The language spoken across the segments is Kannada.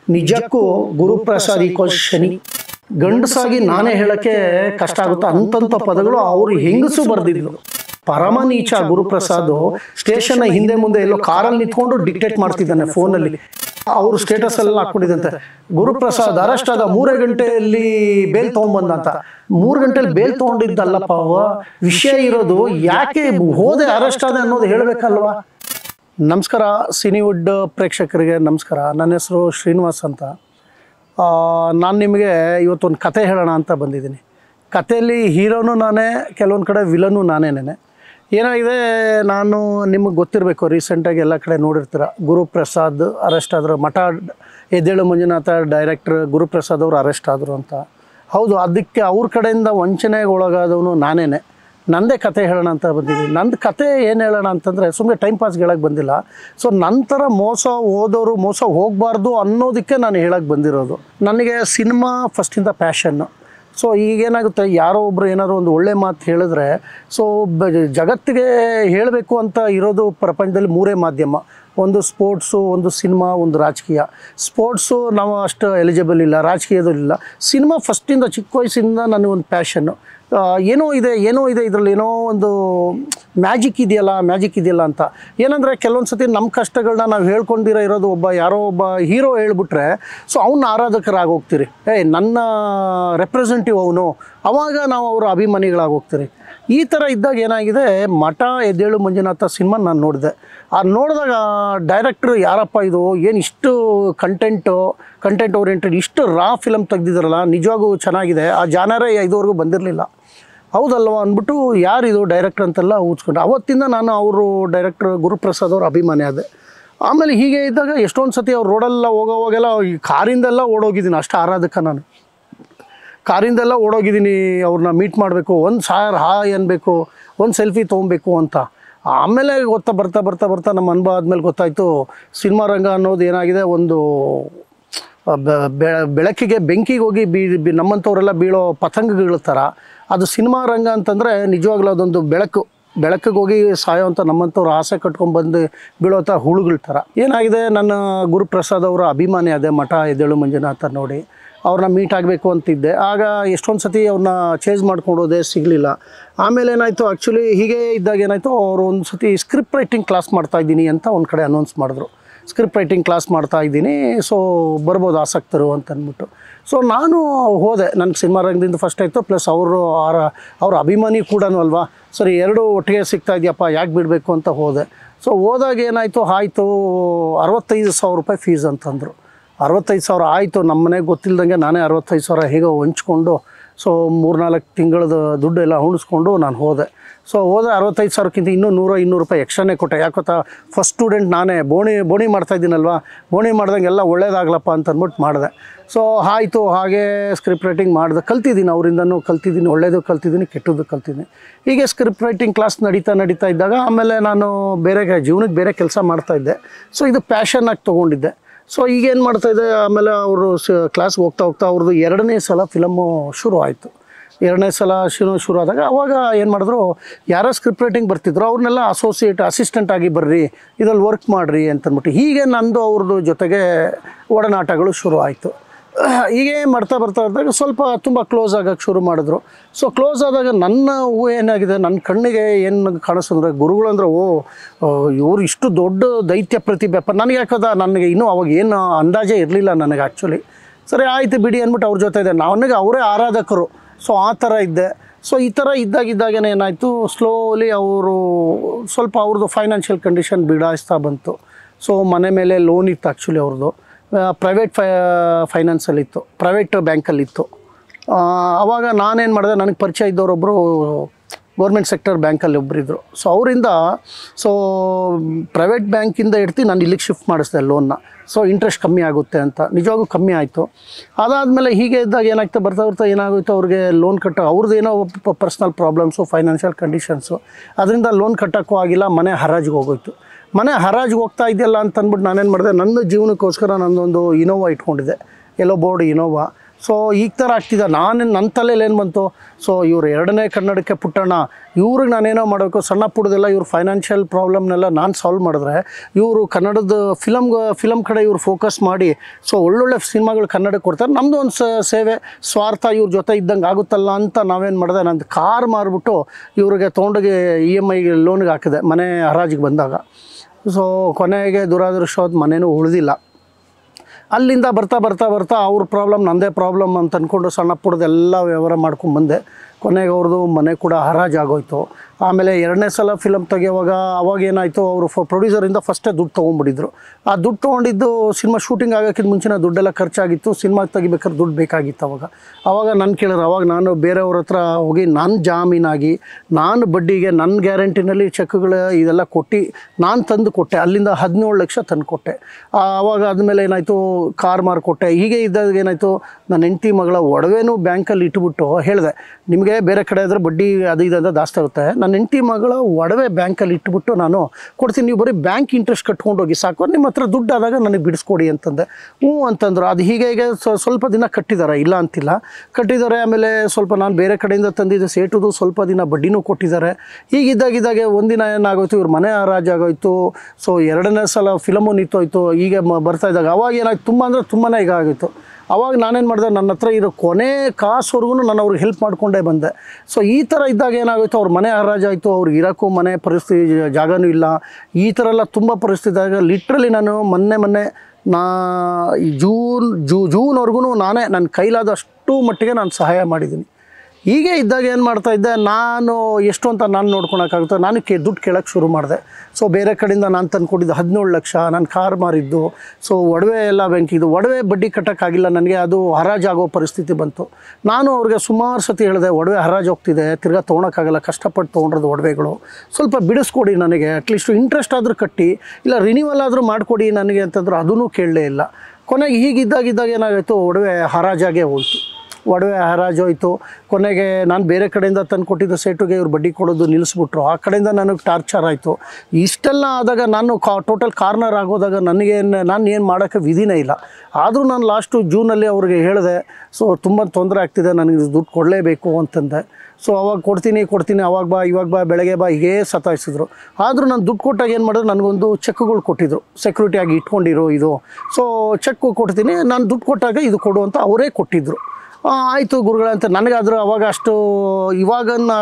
ನಿಜಕ್ಕೂ ಗುರುಪ್ರಸಾದ್ ಈಕ್ವಲ್ ಶನಿ ಗಂಡಸಾಗಿ ನಾನೇ ಹೇಳಕ್ಕೆ ಕಷ್ಟ ಆಗುತ್ತೆ ಅಂತಂತ ಪದಗಳು ಅವ್ರು ಹೆಂಗಸು ಬರ್ದಿದ್ರು ಪರಮ ನೀಚ ಗುರುಪ್ರಸಾದ್ ಸ್ಟೇಷನ್ ಹಿಂದೆ ಮುಂದೆ ಎಲ್ಲೋ ಕಾರಲ್ಲಿ ನಿಂತ್ಕೊಂಡು ಡಿಕ್ಟೇಟ್ ಮಾಡ್ತಿದ್ದಾನೆ ಫೋನಲ್ಲಿ ಅವರು ಸ್ಟೇಟಸ್ ಎಲ್ಲ ಹಾಕೊಂಡಿದಂತೆ ಗುರುಪ್ರಸಾದ್ ಅರೆಸ್ಟ್ ಆದ ಮೂರೇ ಗಂಟೆಯಲ್ಲಿ ಬೇಲ್ ತಗೊಂಡ್ಬಂದ ಅಂತ ಮೂರು ಗಂಟೆಯಲ್ಲಿ ಬೇಲ್ ತಗೊಂಡಿದ್ದಲ್ಲಪ್ಪ ಅವ ವಿಷಯ ಇರೋದು ಯಾಕೆ ಹೋದೆ ಅರೆಸ್ಟ್ ಆದ ಅನ್ನೋದು ಹೇಳಬೇಕಲ್ವಾ ನಮಸ್ಕಾರ ಸಿನಿವುಡ್ ಪ್ರೇಕ್ಷಕರಿಗೆ ನಮಸ್ಕಾರ ನನ್ನ ಹೆಸರು ಶ್ರೀನಿವಾಸ್ ಅಂತ ನಾನು ನಿಮಗೆ ಇವತ್ತೊಂದು ಕತೆ ಹೇಳೋಣ ಅಂತ ಬಂದಿದ್ದೀನಿ ಕಥೆಯಲ್ಲಿ ಹೀರೋನು ನಾನೇ ಕೆಲವೊಂದು ಕಡೆ ವಿಲನು ನಾನೇನೆ ಏನಾಗಿದೆ ನಾನು ನಿಮಗೆ ಗೊತ್ತಿರಬೇಕು ರೀಸೆಂಟಾಗಿ ಎಲ್ಲ ಕಡೆ ನೋಡಿರ್ತೀರ ಗುರುಪ್ರಸಾದ್ ಅರೆಸ್ಟ್ ಆದರು ಮಠ ಎದ್ದೇಳು ಮಂಜುನಾಥ ಡೈರೆಕ್ಟ್ರ್ ಗುರುಪ್ರಸಾದ್ ಅವರು ಅರೆಸ್ಟ್ ಆದರು ಅಂತ ಹೌದು ಅದಕ್ಕೆ ಅವ್ರ ಕಡೆಯಿಂದ ವಂಚನೆಗೆ ಒಳಗಾದವನು ನಾನೇನೆ ನಂದೇ ಕತೆ ಹೇಳೋಣ ಅಂತ ಬಂದಿದ್ದೀನಿ ನಂದು ಕತೆ ಏನು ಹೇಳೋಣ ಅಂತಂದರೆ ಸುಮ್ಮನೆ ಟೈಮ್ ಪಾಸ್ ಹೇಳಕ್ಕೆ ಬಂದಿಲ್ಲ ಸೊ ನಂತರ ಮೋಸ ಹೋದವರು ಮೋಸ ಹೋಗಬಾರ್ದು ಅನ್ನೋದಕ್ಕೆ ನಾನು ಹೇಳಕ್ಕೆ ಬಂದಿರೋದು ನನಗೆ ಸಿನಿಮಾ ಫಸ್ಟಿಂದ ಪ್ಯಾಷನ್ನು ಸೊ ಈಗೇನಾಗುತ್ತೆ ಯಾರೋ ಒಬ್ಬರು ಏನಾದ್ರು ಒಂದು ಒಳ್ಳೆ ಮಾತು ಹೇಳಿದ್ರೆ ಸೊ ಬ ಜಗತ್ತಿಗೆ ಹೇಳಬೇಕು ಅಂತ ಇರೋದು ಪ್ರಪಂಚದಲ್ಲಿ ಮೂರೇ ಮಾಧ್ಯಮ ಒಂದು ಸ್ಪೋರ್ಟ್ಸು ಒಂದು ಸಿನಿಮಾ ಒಂದು ರಾಜಕೀಯ ಸ್ಪೋರ್ಟ್ಸು ನಾವು ಅಷ್ಟು ಎಲಿಜಿಬಲ್ ಇಲ್ಲ ರಾಜಕೀಯದಲ್ಲಿಲ್ಲ ಸಿನಿಮಾ ಫಸ್ಟಿಂದ ಚಿಕ್ಕ ವಯಸ್ಸಿಂದ ನನಗೊಂದು ಪ್ಯಾಷನ್ನು ಏನೋ ಇದೆ ಏನೋ ಇದೆ ಇದರಲ್ಲಿ ಏನೋ ಒಂದು ಮ್ಯಾಜಿಕ್ ಇದೆಯಲ್ಲ ಮ್ಯಾಜಿಕ್ ಇದೆಯಲ್ಲ ಅಂತ ಏನಂದರೆ ಕೆಲವೊಂದು ಸತಿ ನಮ್ಮ ಕಷ್ಟಗಳನ್ನ ನಾವು ಹೇಳ್ಕೊಂಡಿರೋ ಇರೋದು ಒಬ್ಬ ಯಾರೋ ಒಬ್ಬ ಹೀರೋ ಹೇಳ್ಬಿಟ್ರೆ ಸೊ ಅವ್ನ ಆರಾಧಕರಾಗಿ ಹೋಗ್ತೀರಿ ಏ ನನ್ನ ರೆಪ್ರೆಸೆಂಟಿವ್ ಅವನು ಅವಾಗ ನಾವು ಅವರ ಅಭಿಮಾನಿಗಳಾಗಿ ಹೋಗ್ತೀರಿ ಈ ಥರ ಇದ್ದಾಗ ಏನಾಗಿದೆ ಮಠ ಎದ್ದೇಳು ಮಂಜುನಾಥ ಸಿನಿಮಾ ನಾನು ನೋಡಿದೆ ಆ ನೋಡಿದಾಗ ಡೈರೆಕ್ಟ್ರ್ ಯಾರಪ್ಪ ಇದು ಏನು ಇಷ್ಟು ಕಂಟೆಂಟು ಕಂಟೆಂಟ್ ಓರಿಯೆಂಟೆಡ್ ಇಷ್ಟು ರಾ ಫಿಲಮ್ ತೆಗ್ದಿದ್ದಾರಲ್ಲ ನಿಜವಾಗೂ ಚೆನ್ನಾಗಿದೆ ಆ ಜಾನರೇ ಇದುವರೆಗೂ ಬಂದಿರಲಿಲ್ಲ ಹೌದಲ್ವ ಅಂದ್ಬಿಟ್ಟು ಯಾರಿದು ಡೈರೆಕ್ಟ್ರ್ ಅಂತೆಲ್ಲ ಊದ್ಸ್ಕೊಂಡು ಅವತ್ತಿಂದ ನಾನು ಅವರು ಡೈರೆಕ್ಟ್ರ್ ಗುರುಪ್ರಸಾದ್ ಅವ್ರ ಅಭಿಮಾನಿ ಆದೆ ಆಮೇಲೆ ಹೀಗೆ ಇದ್ದಾಗ ಎಷ್ಟೊಂದು ಸತಿ ಅವ್ರು ರೋಡೆಲ್ಲ ಹೋಗೋವಾಗೆಲ್ಲ ಈ ಕಾರಿಂದೆಲ್ಲ ಓಡೋಗಿದ್ದೀನಿ ಅಷ್ಟು ಆರಾಧಕ ನಾನು ಕಾರಿಂದೆಲ್ಲ ಓಡೋಗಿದ್ದೀನಿ ಅವ್ರನ್ನ ಮೀಟ್ ಮಾಡಬೇಕು ಒಂದು ಸಾರ್ ಹಾಯ್ ಅನ್ಬೇಕು ಒಂದು ಸೆಲ್ಫಿ ತೊಗೊಬೇಕು ಅಂತ ಆಮೇಲೆ ಗೊತ್ತಾ ಬರ್ತಾ ಬರ್ತಾ ಬರ್ತಾ ನಮ್ಮ ಅನುಭವ ಆದಮೇಲೆ ಗೊತ್ತಾಯಿತು ಸಿನಿಮಾ ರಂಗ ಅನ್ನೋದು ಏನಾಗಿದೆ ಒಂದು ಬೆ- ಬೆ- ಬೆಳಕಿಗೆ ಬೆಂಕಿಗೆ ಹೋಗಿ ಬೀ ಬಿ- ನಮ್ಮಂಥವರೆಲ್ಲ ಬೀಳೋ ಪತಂಗಗಳ ಥರ ಅದು ಸಿನಿಮಾ ರಂಗ ಅಂತಂದರೆ ನಿಜವಾಗ್ಲೂ ಅದೊಂದು ಬೆಳಕು ಬೆಳಕಿಗೆ ಹೋಗಿ ಸಾಯೋವಂಥ ನಮ್ಮಂಥವ್ರು ಆಸೆ ಕಟ್ಕೊಂಡು ಬಂದು ಬೀಳೋ ಥರ ಹುಳುಗಳ ಥರ ಏನಾಗಿದೆ ನನ್ನ ಗುರುಪ್ರಸಾದ್ ಅವರ ಅಭಿಮಾನಿ ಅದೇ ಮಠ ಎದ್ದೇಳು ಮಂಜುನಾಥ ನೋಡಿ ಅವ್ರನ್ನ ಮೀಟ್ ಆಗಬೇಕು ಅಂತಿದ್ದೆ ಆಗ ಎಷ್ಟೊಂದು ಸತಿ ಅವ್ರನ್ನ ಚೇಂಜ್ ಮಾಡ್ಕೊಂಡು ಹೋದೆ ಸಿಗಲಿಲ್ಲ ಆಮೇಲೆ ಏನಾಯಿತು ಆ್ಯಕ್ಚುಲಿ ಹೀಗೆ ಇದ್ದಾಗ ಏನಾಯಿತು ಅವರು ಒಂದು ಸತಿ ಸ್ಕ್ರಿಪ್ಟ್ ರೈಟಿಂಗ್ ಕ್ಲಾಸ್ ಮಾಡ್ತಾ ಇದ್ದೀನಿ ಅಂತ ಒಂದು ಕಡೆ ಅನೌನ್ಸ್ ಮಾಡಿದ್ರು ಸ್ಕ್ರಿಪ್ಟ್ ರೈಟಿಂಗ್ ಕ್ಲಾಸ್ ಮಾಡ್ತಾ ಇದ್ದೀನಿ ಸೊ ಬರ್ಬೋದು ಆಸಕ್ತರು ಅಂತ ಅಂದ್ಬಿಟ್ಟು ಸೊ ನಾನು ಹೋದೆ ನನಗೆ ಸಿನಿಮಾ ರಂಗದಿಂದ ಫಸ್ಟ್ ಆಯಿತು ಪ್ಲಸ್ ಅವರು ಅವರ ಅವ್ರ ಅಭಿಮಾನಿ ಕೂಡ ಅಲ್ವಾ ಸರಿ ಎರಡು ಒಟ್ಟಿಗೆ ಸಿಗ್ತಾ ಇದೆಯಪ್ಪ ಯಾಕೆ ಬಿಡಬೇಕು ಅಂತ ಹೋದೆ ಸೊ ಹೋದಾಗ ಏನಾಯಿತು ಆಯಿತು ಅರವತ್ತೈದು ಸಾವಿರ ರೂಪಾಯಿ ಫೀಸ್ ಅಂತಂದರು ಅರವತ್ತೈದು ಸಾವಿರ ಆಯಿತು ನಮ್ಮ ಮನೆಗೆ ಗೊತ್ತಿಲ್ದಂಗೆ ನಾನೇ ಅರವತ್ತೈದು ಸಾವಿರ ಹೇಗೋ ಹೊಂಚ್ಕೊಂಡು ಸೊ ಮೂರ್ನಾಲ್ಕು ತಿಂಗಳದ ದುಡ್ಡು ಎಲ್ಲ ಉಣಿಸ್ಕೊಂಡು ನಾನು ಹೋದೆ ಸೊ ಹೋದೆ ಅರವತ್ತೈದು ಸಾವಿರಕ್ಕಿಂತ ಇನ್ನೂ ನೂರ ಇನ್ನೂರು ರೂಪಾಯಿ ಎಕ್ಸ್ಟ್ರಾನೇ ಕೊಟ್ಟೆ ಯಾಕೊತ್ತಾ ಫಸ್ಟ್ ಸ್ಟೂಡೆಂಟ್ ನಾನೇ ಬೋಣಿ ಬೋಣಿ ಮಾಡ್ತಾ ಇದ್ದೀನಲ್ವಾ ಬೋಣಿ ಮಾಡ್ದಂಗೆ ಎಲ್ಲ ಒಳ್ಳೇದಾಗ್ಲಪ್ಪ ಅಂತ ಅಂದ್ಬಿಟ್ಟು ಮಾಡಿದೆ ಸೊ ಆಯಿತು ಹಾಗೆ ಸ್ಕ್ರಿಪ್ಟ್ ರೈಟಿಂಗ್ ಮಾಡಿದೆ ಕಲ್ತಿದ್ದೀನಿ ಅವರಿಂದನೂ ಕಲ್ತಿದ್ದೀನಿ ಒಳ್ಳೇದು ಕಲ್ತಿದ್ದೀನಿ ಕೆಟ್ಟದ್ದು ಕಲ್ತಿದ್ದೀನಿ ಹೀಗೆ ಸ್ಕ್ರಿಪ್ಟ್ ರೈಟಿಂಗ್ ಕ್ಲಾಸ್ ನಡೀತಾ ನಡೀತಾ ಇದ್ದಾಗ ಆಮೇಲೆ ನಾನು ಬೇರೆ ಜೀವನಕ್ಕೆ ಬೇರೆ ಕೆಲಸ ಮಾಡ್ತಾಯಿದ್ದೆ ಸೊ ಇದು ಪ್ಯಾಷನ್ನಾಗಿ ತೊಗೊಂಡಿದ್ದೆ ಸೊ ಈಗೇನು ಮಾಡ್ತಾಯಿದ್ದೆ ಆಮೇಲೆ ಅವರು ಸ ಕ್ಲಾಸ್ಗೆ ಹೋಗ್ತಾ ಹೋಗ್ತಾ ಅವ್ರದ್ದು ಎರಡನೇ ಸಲ ಫಿಲಮ್ಮು ಶುರು ಆಯಿತು ಎರಡನೇ ಸಲ ಶುರು ಶುರು ಆದಾಗ ಅವಾಗ ಏನು ಮಾಡಿದ್ರು ಯಾರೋ ಸ್ಕ್ರಿಪ್ಟ್ ರೈಟಿಂಗ್ ಬರ್ತಿದ್ರು ಅವ್ರನ್ನೆಲ್ಲ ಅಸೋಸಿಯೇಟ್ ಅಸಿಸ್ಟೆಂಟ್ ಆಗಿ ಬರ್ರಿ ಇದ್ರಲ್ಲಿ ವರ್ಕ್ ಮಾಡಿರಿ ಅಂತಂದ್ಬಿಟ್ಟು ಹೀಗೆ ನಂದು ಅವ್ರದ್ದು ಜೊತೆಗೆ ಒಡನಾಟಗಳು ಶುರು ಆಯಿತು ಹೀಗೆ ಮಾಡ್ತಾ ಬರ್ತಾ ಇದ್ದಾಗ ಸ್ವಲ್ಪ ತುಂಬ ಕ್ಲೋಸ್ ಆಗಕ್ಕೆ ಶುರು ಮಾಡಿದ್ರು ಸೊ ಕ್ಲೋಸ್ ಆದಾಗ ನನ್ನ ಹೂ ಏನಾಗಿದೆ ನನ್ನ ಕಣ್ಣಿಗೆ ಏನು ಕಾಣಿಸ್ತಂದ್ರೆ ಗುರುಗಳು ಅಂದರೆ ಓ ಇವರು ಇಷ್ಟು ದೊಡ್ಡ ದೈತ್ಯ ಪ್ರತಿಭೆಪ್ಪ ನನಗೆ ಯಾಕದ ನನಗೆ ಇನ್ನೂ ಅವಾಗ ಏನು ಅಂದಾಜೇ ಇರಲಿಲ್ಲ ನನಗೆ ಆ್ಯಕ್ಚುಲಿ ಸರಿ ಆಯಿತು ಬಿಡಿ ಅಂದ್ಬಿಟ್ಟು ಅವ್ರ ಜೊತೆ ಇದೆ ನನಗೆ ಅವರೇ ಆರಾಧಕರು ಸೊ ಆ ಥರ ಇದ್ದೆ ಸೊ ಈ ಥರ ಇದ್ದಾಗ ಇದ್ದಾಗೇನೆ ಏನಾಯಿತು ಸ್ಲೋಲಿ ಅವರು ಸ್ವಲ್ಪ ಅವ್ರದ್ದು ಫೈನಾನ್ಷಿಯಲ್ ಕಂಡೀಷನ್ ಬಿಡಾಯಿಸ್ತಾ ಬಂತು ಸೊ ಮನೆ ಮೇಲೆ ಲೋನ್ ಇತ್ತು ಆ್ಯಕ್ಚುಲಿ ಅವ್ರದ್ದು ಪ್ರೈವೇಟ್ ಫೈ ಫೈನಾನ್ಸಲ್ಲಿತ್ತು ಪ್ರೈವೇಟ್ ಬ್ಯಾಂಕಲ್ಲಿತ್ತು ಆ, ಅವಾಗ ನಾನೇನು ಮಾಡಿದೆ ನನಗೆ ಪರಿಚಯ ಇದ್ದವರೊಬ್ಬರು ಗೌರ್ಮೆಂಟ್ ಸೆಕ್ಟರ್ ಬ್ಯಾಂಕಲ್ಲಿ ಒಬ್ಬರಿದ್ದರು ಸೊ ಅವರಿಂದ ಸೊ ಪ್ರೈವೇಟ್ ಬ್ಯಾಂಕಿಂದ ಎಡ್ತಿ ನಾನು ಇಲ್ಲಿಗೆ ಶಿಫ್ಟ್ ಮಾಡಿಸಿದೆ ಲೋನ್ನ ಸೊ ಇಂಟ್ರೆಸ್ಟ್ ಕಮ್ಮಿ ಆಗುತ್ತೆ ಅಂತ ನಿಜವಾಗೂ ಕಮ್ಮಿ ಆಯಿತು ಅದಾದಮೇಲೆ ಹೀಗೆ ಇದ್ದಾಗ ಏನಾಗ್ತಾ ಬರ್ತಾ ಬರ್ತಾ ಏನಾಗೋಯ್ತು ಅವ್ರಿಗೆ ಲೋನ್ ಕಟ್ಟ ಅವ್ರದ್ದು ಏನೋ ಪರ್ಸ್ನಲ್ ಪ್ರಾಬ್ಲಮ್ಸು ಫೈನಾನ್ಷಿಯಲ್ ಕಂಡೀಷನ್ಸು ಅದರಿಂದ ಲೋನ್ ಕಟ್ಟೋಕ್ಕೂ ಆಗಿಲ್ಲ ಮನೆ ಹರಾಜಿಗೆ ಹೋಗೋಯ್ತು ಮನೆ ಹರಾಜಿಗೆ ಹೋಗ್ತಾ ಇದೆಯಲ್ಲ ಅಂತ ಅಂದ್ಬಿಟ್ಟು ನಾನೇನು ಮಾಡಿದೆ ನನ್ನ ಜೀವನಕ್ಕೋಸ್ಕರ ನನ್ನೊಂದು ಇನೋವಾ ಇಟ್ಕೊಂಡಿದ್ದೆ ಎಲ್ಲೋ ಬೋರ್ಡ್ ಇನೋವಾ ಸೊ ಈ ಥರ ಆಗ್ತಿದೆ ನಾನು ನನ್ನ ತಲೆಯಲ್ಲಿ ಏನು ಬಂತು ಸೊ ಇವ್ರು ಎರಡನೇ ಕನ್ನಡಕ್ಕೆ ಪುಟ್ಟಣ್ಣ ಇವ್ರಿಗೆ ನಾನೇನೋ ಮಾಡಬೇಕು ಸಣ್ಣ ಪುಟ್ಟದೆಲ್ಲ ಇವ್ರ ಫೈನಾನ್ಷಿಯಲ್ ಪ್ರಾಬ್ಲಮ್ನೆಲ್ಲ ನಾನು ಸಾಲ್ವ್ ಮಾಡಿದ್ರೆ ಇವರು ಕನ್ನಡದ ಫಿಲಮ್ ಫಿಲಮ್ ಕಡೆ ಇವ್ರು ಫೋಕಸ್ ಮಾಡಿ ಸೊ ಒಳ್ಳೊಳ್ಳೆ ಸಿನಿಮಾಗಳು ಕನ್ನಡಕ್ಕೆ ಕೊಡ್ತಾರೆ ನಮ್ಮದು ಒಂದು ಸ ಸೇವೆ ಸ್ವಾರ್ಥ ಇವ್ರ ಜೊತೆ ಇದ್ದಂಗೆ ಆಗುತ್ತಲ್ಲ ಅಂತ ನಾವೇನು ಮಾಡಿದೆ ನಂದು ಕಾರ್ ಮಾರಿಬಿಟ್ಟು ಇವ್ರಿಗೆ ತೊಗೊಂಡೋಗಿ ಇ ಎಮ್ ಐಗೆ ಲೋನ್ಗೆ ಹಾಕಿದೆ ಮನೆ ಹರಾಜಿಗೆ ಬಂದಾಗ ಸೊ ಕೊನೆಗೆ ದುರಾದೃಷ್ಟವಾದ ಮನೇನೂ ಉಳಿದಿಲ್ಲ ಅಲ್ಲಿಂದ ಬರ್ತಾ ಬರ್ತಾ ಬರ್ತಾ ಅವ್ರ ಪ್ರಾಬ್ಲಮ್ ನಂದೇ ಪ್ರಾಬ್ಲಮ್ ಅಂತ ಅಂದ್ಕೊಂಡು ಸಣ್ಣ ಪುಟ್ಟದೆಲ್ಲ ವ್ಯವಹಾರ ಮಾಡ್ಕೊಂಡು ಬಂದೆ ಕೊನೆಗೆ ಅವ್ರದ್ದು ಮನೆ ಕೂಡ ಹರಾಜಾಗೋಯ್ತು ಆಮೇಲೆ ಎರಡನೇ ಸಲ ಫಿಲಮ್ ತೆಗಿಯುವಾಗ ಅವಾಗ ಏನಾಯಿತು ಅವರು ಫ ಪ್ರೊಡ್ಯೂಸರಿಂದ ಫಸ್ಟೇ ದುಡ್ಡು ತೊಗೊಂಡ್ಬಿಟ್ಟಿದ್ರು ಆ ದುಡ್ಡು ತೊಗೊಂಡಿದ್ದು ಸಿನಿಮಾ ಶೂಟಿಂಗ್ ಆಗೋಕ್ಕಿಂತ ಮುಂಚಿನ ದುಡ್ಡೆಲ್ಲ ಖರ್ಚಾಗಿತ್ತು ಸಿನಿಮಾ ತೆಗಿಬೇಕಾದ್ರೆ ದುಡ್ಡು ಬೇಕಾಗಿತ್ತು ಅವಾಗ ಅವಾಗ ನಾನು ಕೇಳಿದ್ರು ಅವಾಗ ನಾನು ಬೇರೆಯವ್ರ ಹತ್ರ ಹೋಗಿ ನಾನು ಜಾಮೀನಾಗಿ ನಾನು ಬಡ್ಡಿಗೆ ನನ್ನ ಗ್ಯಾರಂಟಿನಲ್ಲಿ ಚೆಕ್ಗಳು ಇದೆಲ್ಲ ಕೊಟ್ಟು ನಾನು ತಂದು ಕೊಟ್ಟೆ ಅಲ್ಲಿಂದ ಹದಿನೇಳು ಲಕ್ಷ ತಂದು ಕೊಟ್ಟೆ ಆ, ಆವಾಗ ಆದಮೇಲೆ ಏನಾಯಿತು ಕಾರ್ ಮಾರ್ಕೊಟ್ಟೆ ಹೀಗೆ ಇದ್ದಾಗ ಏನಾಯಿತು ನನ್ನ ಹೆಂಡತಿ ಮಗಳ ಒಡವೆನೂ ಬ್ಯಾಂಕಲ್ಲಿ ಇಟ್ಬಿಟ್ಟು ಹೇಳಿದೆ ನಿಮಗೆ ಬೇರೆ ಕಡೆ ಆದರೆ ಬಡ್ಡಿ ಅದು ಇದು ಅಂತ ಜಾಸ್ತಿ ಆಗುತ್ತೆ ನನ್ನ ಹೆಂಡತಿ ಮಗಳ ಒಡವೆ ಬ್ಯಾಂಕಲ್ಲಿ ಇಟ್ಬಿಟ್ಟು ನಾನು ಕೊಡ್ತೀನಿ ನೀವು ಬರೀ ಬ್ಯಾಂಕ್ ಇಂಟ್ರೆಸ್ಟ್ ಕಟ್ಕೊಂಡು ಹೋಗಿ ಸಾಕು ನಿಮ್ಮ ಹತ್ರ ದುಡ್ಡು ಆದಾಗ ನನಗೆ ಬಿಡಿಸ್ಕೊಡಿ ಅಂತಂದೆ ಹ್ಞೂ ಅಂತಂದ್ರು ಅದು ಹೀಗೆ ಹೀಗೆ ಸ್ವ- ಸ್ವಲ್ಪ ದಿನ ಕಟ್ಟಿದ್ದಾರೆ ಇಲ್ಲ ಅಂತಿಲ್ಲ ಕಟ್ಟಿದ್ದಾರೆ ಆಮೇಲೆ ಸ್ವಲ್ಪ ನಾನು ಬೇರೆ ಕಡೆಯಿಂದ ತಂದಿದ್ದೆ ಸೇಟುದು ಸ್ವಲ್ಪ ದಿನ ಬಡ್ಡಿನೂ ಕೊಟ್ಟಿದ್ದಾರೆ ಹೀಗಿದ್ದಾಗಿದ್ದಾಗೆ ಒಂದಿನ ಏನಾಗೋಯ್ತು ಇವ್ರ ಮನೆ ಹರಾಜಾಗೋಯ್ತು ಸೊ ಎರಡನೇ ಸಲ ಫಿಲಮು ನಿಂತೋಯ್ತು ಹೀಗೆ ಮ ಬರ್ತಾ ಇದ್ದಾಗ ಅವಾಗ ಏನಾಯ್ತು ತುಂಬ ಅಂದರೆ ತುಂಬಾ ಈಗ ಆಗಿತ್ತು ಅವಾಗ ನಾನೇನು ಮಾಡಿದೆ ನನ್ನ ಹತ್ರ ಇರೋ ಕೊನೆ ಕಾಸುವರೆಗೂ ನಾನು ಅವ್ರಿಗೆ ಹೆಲ್ಪ್ ಮಾಡಿಕೊಂಡೇ ಬಂದೆ ಸೊ ಈ ಥರ ಇದ್ದಾಗ ಏನಾಗೋಯ್ತು ಅವ್ರ ಮನೆ ಹರಾಜಾಯಿತು ಅವ್ರಿಗೆ ಇರೋಕ್ಕೂ ಮನೆ ಪರಿಸ್ಥಿತಿ ಜಾಗನೂ ಇಲ್ಲ ಈ ಥರ ಎಲ್ಲ ತುಂಬ ಪರಿಸ್ಥಿತಿ ಆಗ ಲಿಟ್ರಲಿ ನಾನು ಮೊನ್ನೆ ಮೊನ್ನೆ ನಾ ಈ ಜೂನ್ ಜೂ ಜೂನ್ವರೆಗೂ ನಾನೇ ನನ್ನ ಕೈಲಾದಷ್ಟು ಮಟ್ಟಿಗೆ ನಾನು ಸಹಾಯ ಮಾಡಿದ್ದೀನಿ ಹೀಗೆ ಇದ್ದಾಗ ಏನು ಮಾಡ್ತಾ ಇದ್ದೆ ನಾನು ಎಷ್ಟು ಅಂತ ನಾನು ನೋಡ್ಕೊಳಕ್ಕಾಗುತ್ತೆ ನಾನು ಕೆ ದುಡ್ಡು ಕೇಳೋಕ್ಕೆ ಶುರು ಮಾಡಿದೆ ಸೊ ಬೇರೆ ಕಡೆಯಿಂದ ನಾನು ತಂದ್ಕೊಟ್ಟಿದ್ದು ಹದಿನೇಳು ಲಕ್ಷ ನಾನು ಕಾರ್ ಮಾರಿದ್ದು ಸೊ ಒಡವೆ ಎಲ್ಲ ಬ್ಯಾಂಕಿದ್ದು ಒಡವೆ ಬಡ್ಡಿ ಕಟ್ಟೋಕ್ಕಾಗಿಲ್ಲ ನನಗೆ ಅದು ಹರಾಜಾಗೋ ಪರಿಸ್ಥಿತಿ ಬಂತು ನಾನು ಅವ್ರಿಗೆ ಸುಮಾರು ಸತಿ ಹೇಳಿದೆ ಒಡವೆ ಹರಾಜು ಹೋಗ್ತಿದೆ ತಿರ್ಗಾ ತೊಗೊಳಕ್ಕಾಗಲ್ಲ ಕಷ್ಟಪಟ್ಟು ತೊಗೊಂಡ್ರದ್ದು ಒಡವೆಗಳು ಸ್ವಲ್ಪ ಬಿಡಿಸ್ಕೊಡಿ ನನಗೆ ಅಟ್ಲೀಸ್ಟ್ ಇಂಟ್ರೆಸ್ಟ್ ಆದರೂ ಕಟ್ಟಿ ಇಲ್ಲ ರಿನ್ಯೂವಲ್ ಆದರೂ ಮಾಡಿಕೊಡಿ ನನಗೆ ಅಂತಂದ್ರೆ ಅದೂ ಕೇಳಲೇ ಇಲ್ಲ ಕೊನೆಗೆ ಹೀಗಿದ್ದಾಗಿದ್ದಾಗ ಏನಾಗಾಯಿತು ಒಡವೆ ಹರಾಜಾಗೇ ಹೋಯ್ತು ಒಡವೆ ಹರಾಜೋಯ್ತು ಕೊನೆಗೆ ನಾನು ಬೇರೆ ಕಡೆಯಿಂದ ತಂದು ಕೊಟ್ಟಿದ್ದ ಸೈಟುಗೆ ಇವ್ರು ಬಡ್ಡಿ ಕೊಡೋದು ನಿಲ್ಲಿಸ್ಬಿಟ್ರು ಆ ಕಡೆಯಿಂದ ನನಗೆ ಟಾರ್ಚರ್ ಆಯಿತು ಇಷ್ಟೆಲ್ಲ ಆದಾಗ ನಾನು ಕಾ ಟೋಟಲ್ ಕಾರ್ನರ್ ಆಗೋದಾಗ ನನಗೇನು ನಾನು ಏನು ಮಾಡೋಕ್ಕೆ ವಿಧಿನೇ ಇಲ್ಲ ಆದರೂ ನಾನು ಲಾಸ್ಟು ಜೂನಲ್ಲಿ ಅವ್ರಿಗೆ ಹೇಳಿದೆ ಸೊ ತುಂಬ ತೊಂದರೆ ಆಗ್ತಿದೆ ನನಗೆ ಇದು ದುಡ್ಡು ಕೊಡಲೇಬೇಕು ಅಂತಂದೆ ಸೊ ಅವಾಗ ಕೊಡ್ತೀನಿ ಕೊಡ್ತೀನಿ ಅವಾಗ ಬಾ ಇವಾಗ ಬಾ ಬೆಳಗ್ಗೆ ಬಾ ಹೀಗೇ ಸತಾಯಿಸಿದ್ರು ಆದರೂ ನಾನು ದುಡ್ಡು ಕೊಟ್ಟಾಗ ಏನು ಮಾಡಿದ್ರು ನನಗೊಂದು ಚೆಕ್ಗಳು ಕೊಟ್ಟಿದ್ರು ಸೆಕ್ಯೂರಿಟಿಯಾಗಿ ಇಟ್ಕೊಂಡಿರೋ ಇದು ಸೊ ಚೆಕ್ ಕೊಡ್ತೀನಿ ನಾನು ದುಡ್ಡು ಕೊಟ್ಟಾಗ ಇದು ಕೊಡು ಅಂತ ಅವರೇ ಕೊಟ್ಟಿದ್ದರು ಆ, ಆಯಿತು ಗುರುಗಳಂತ ನನಗಾದರೂ ಅವಾಗ ಅಷ್ಟು ಇವಾಗನ್ನ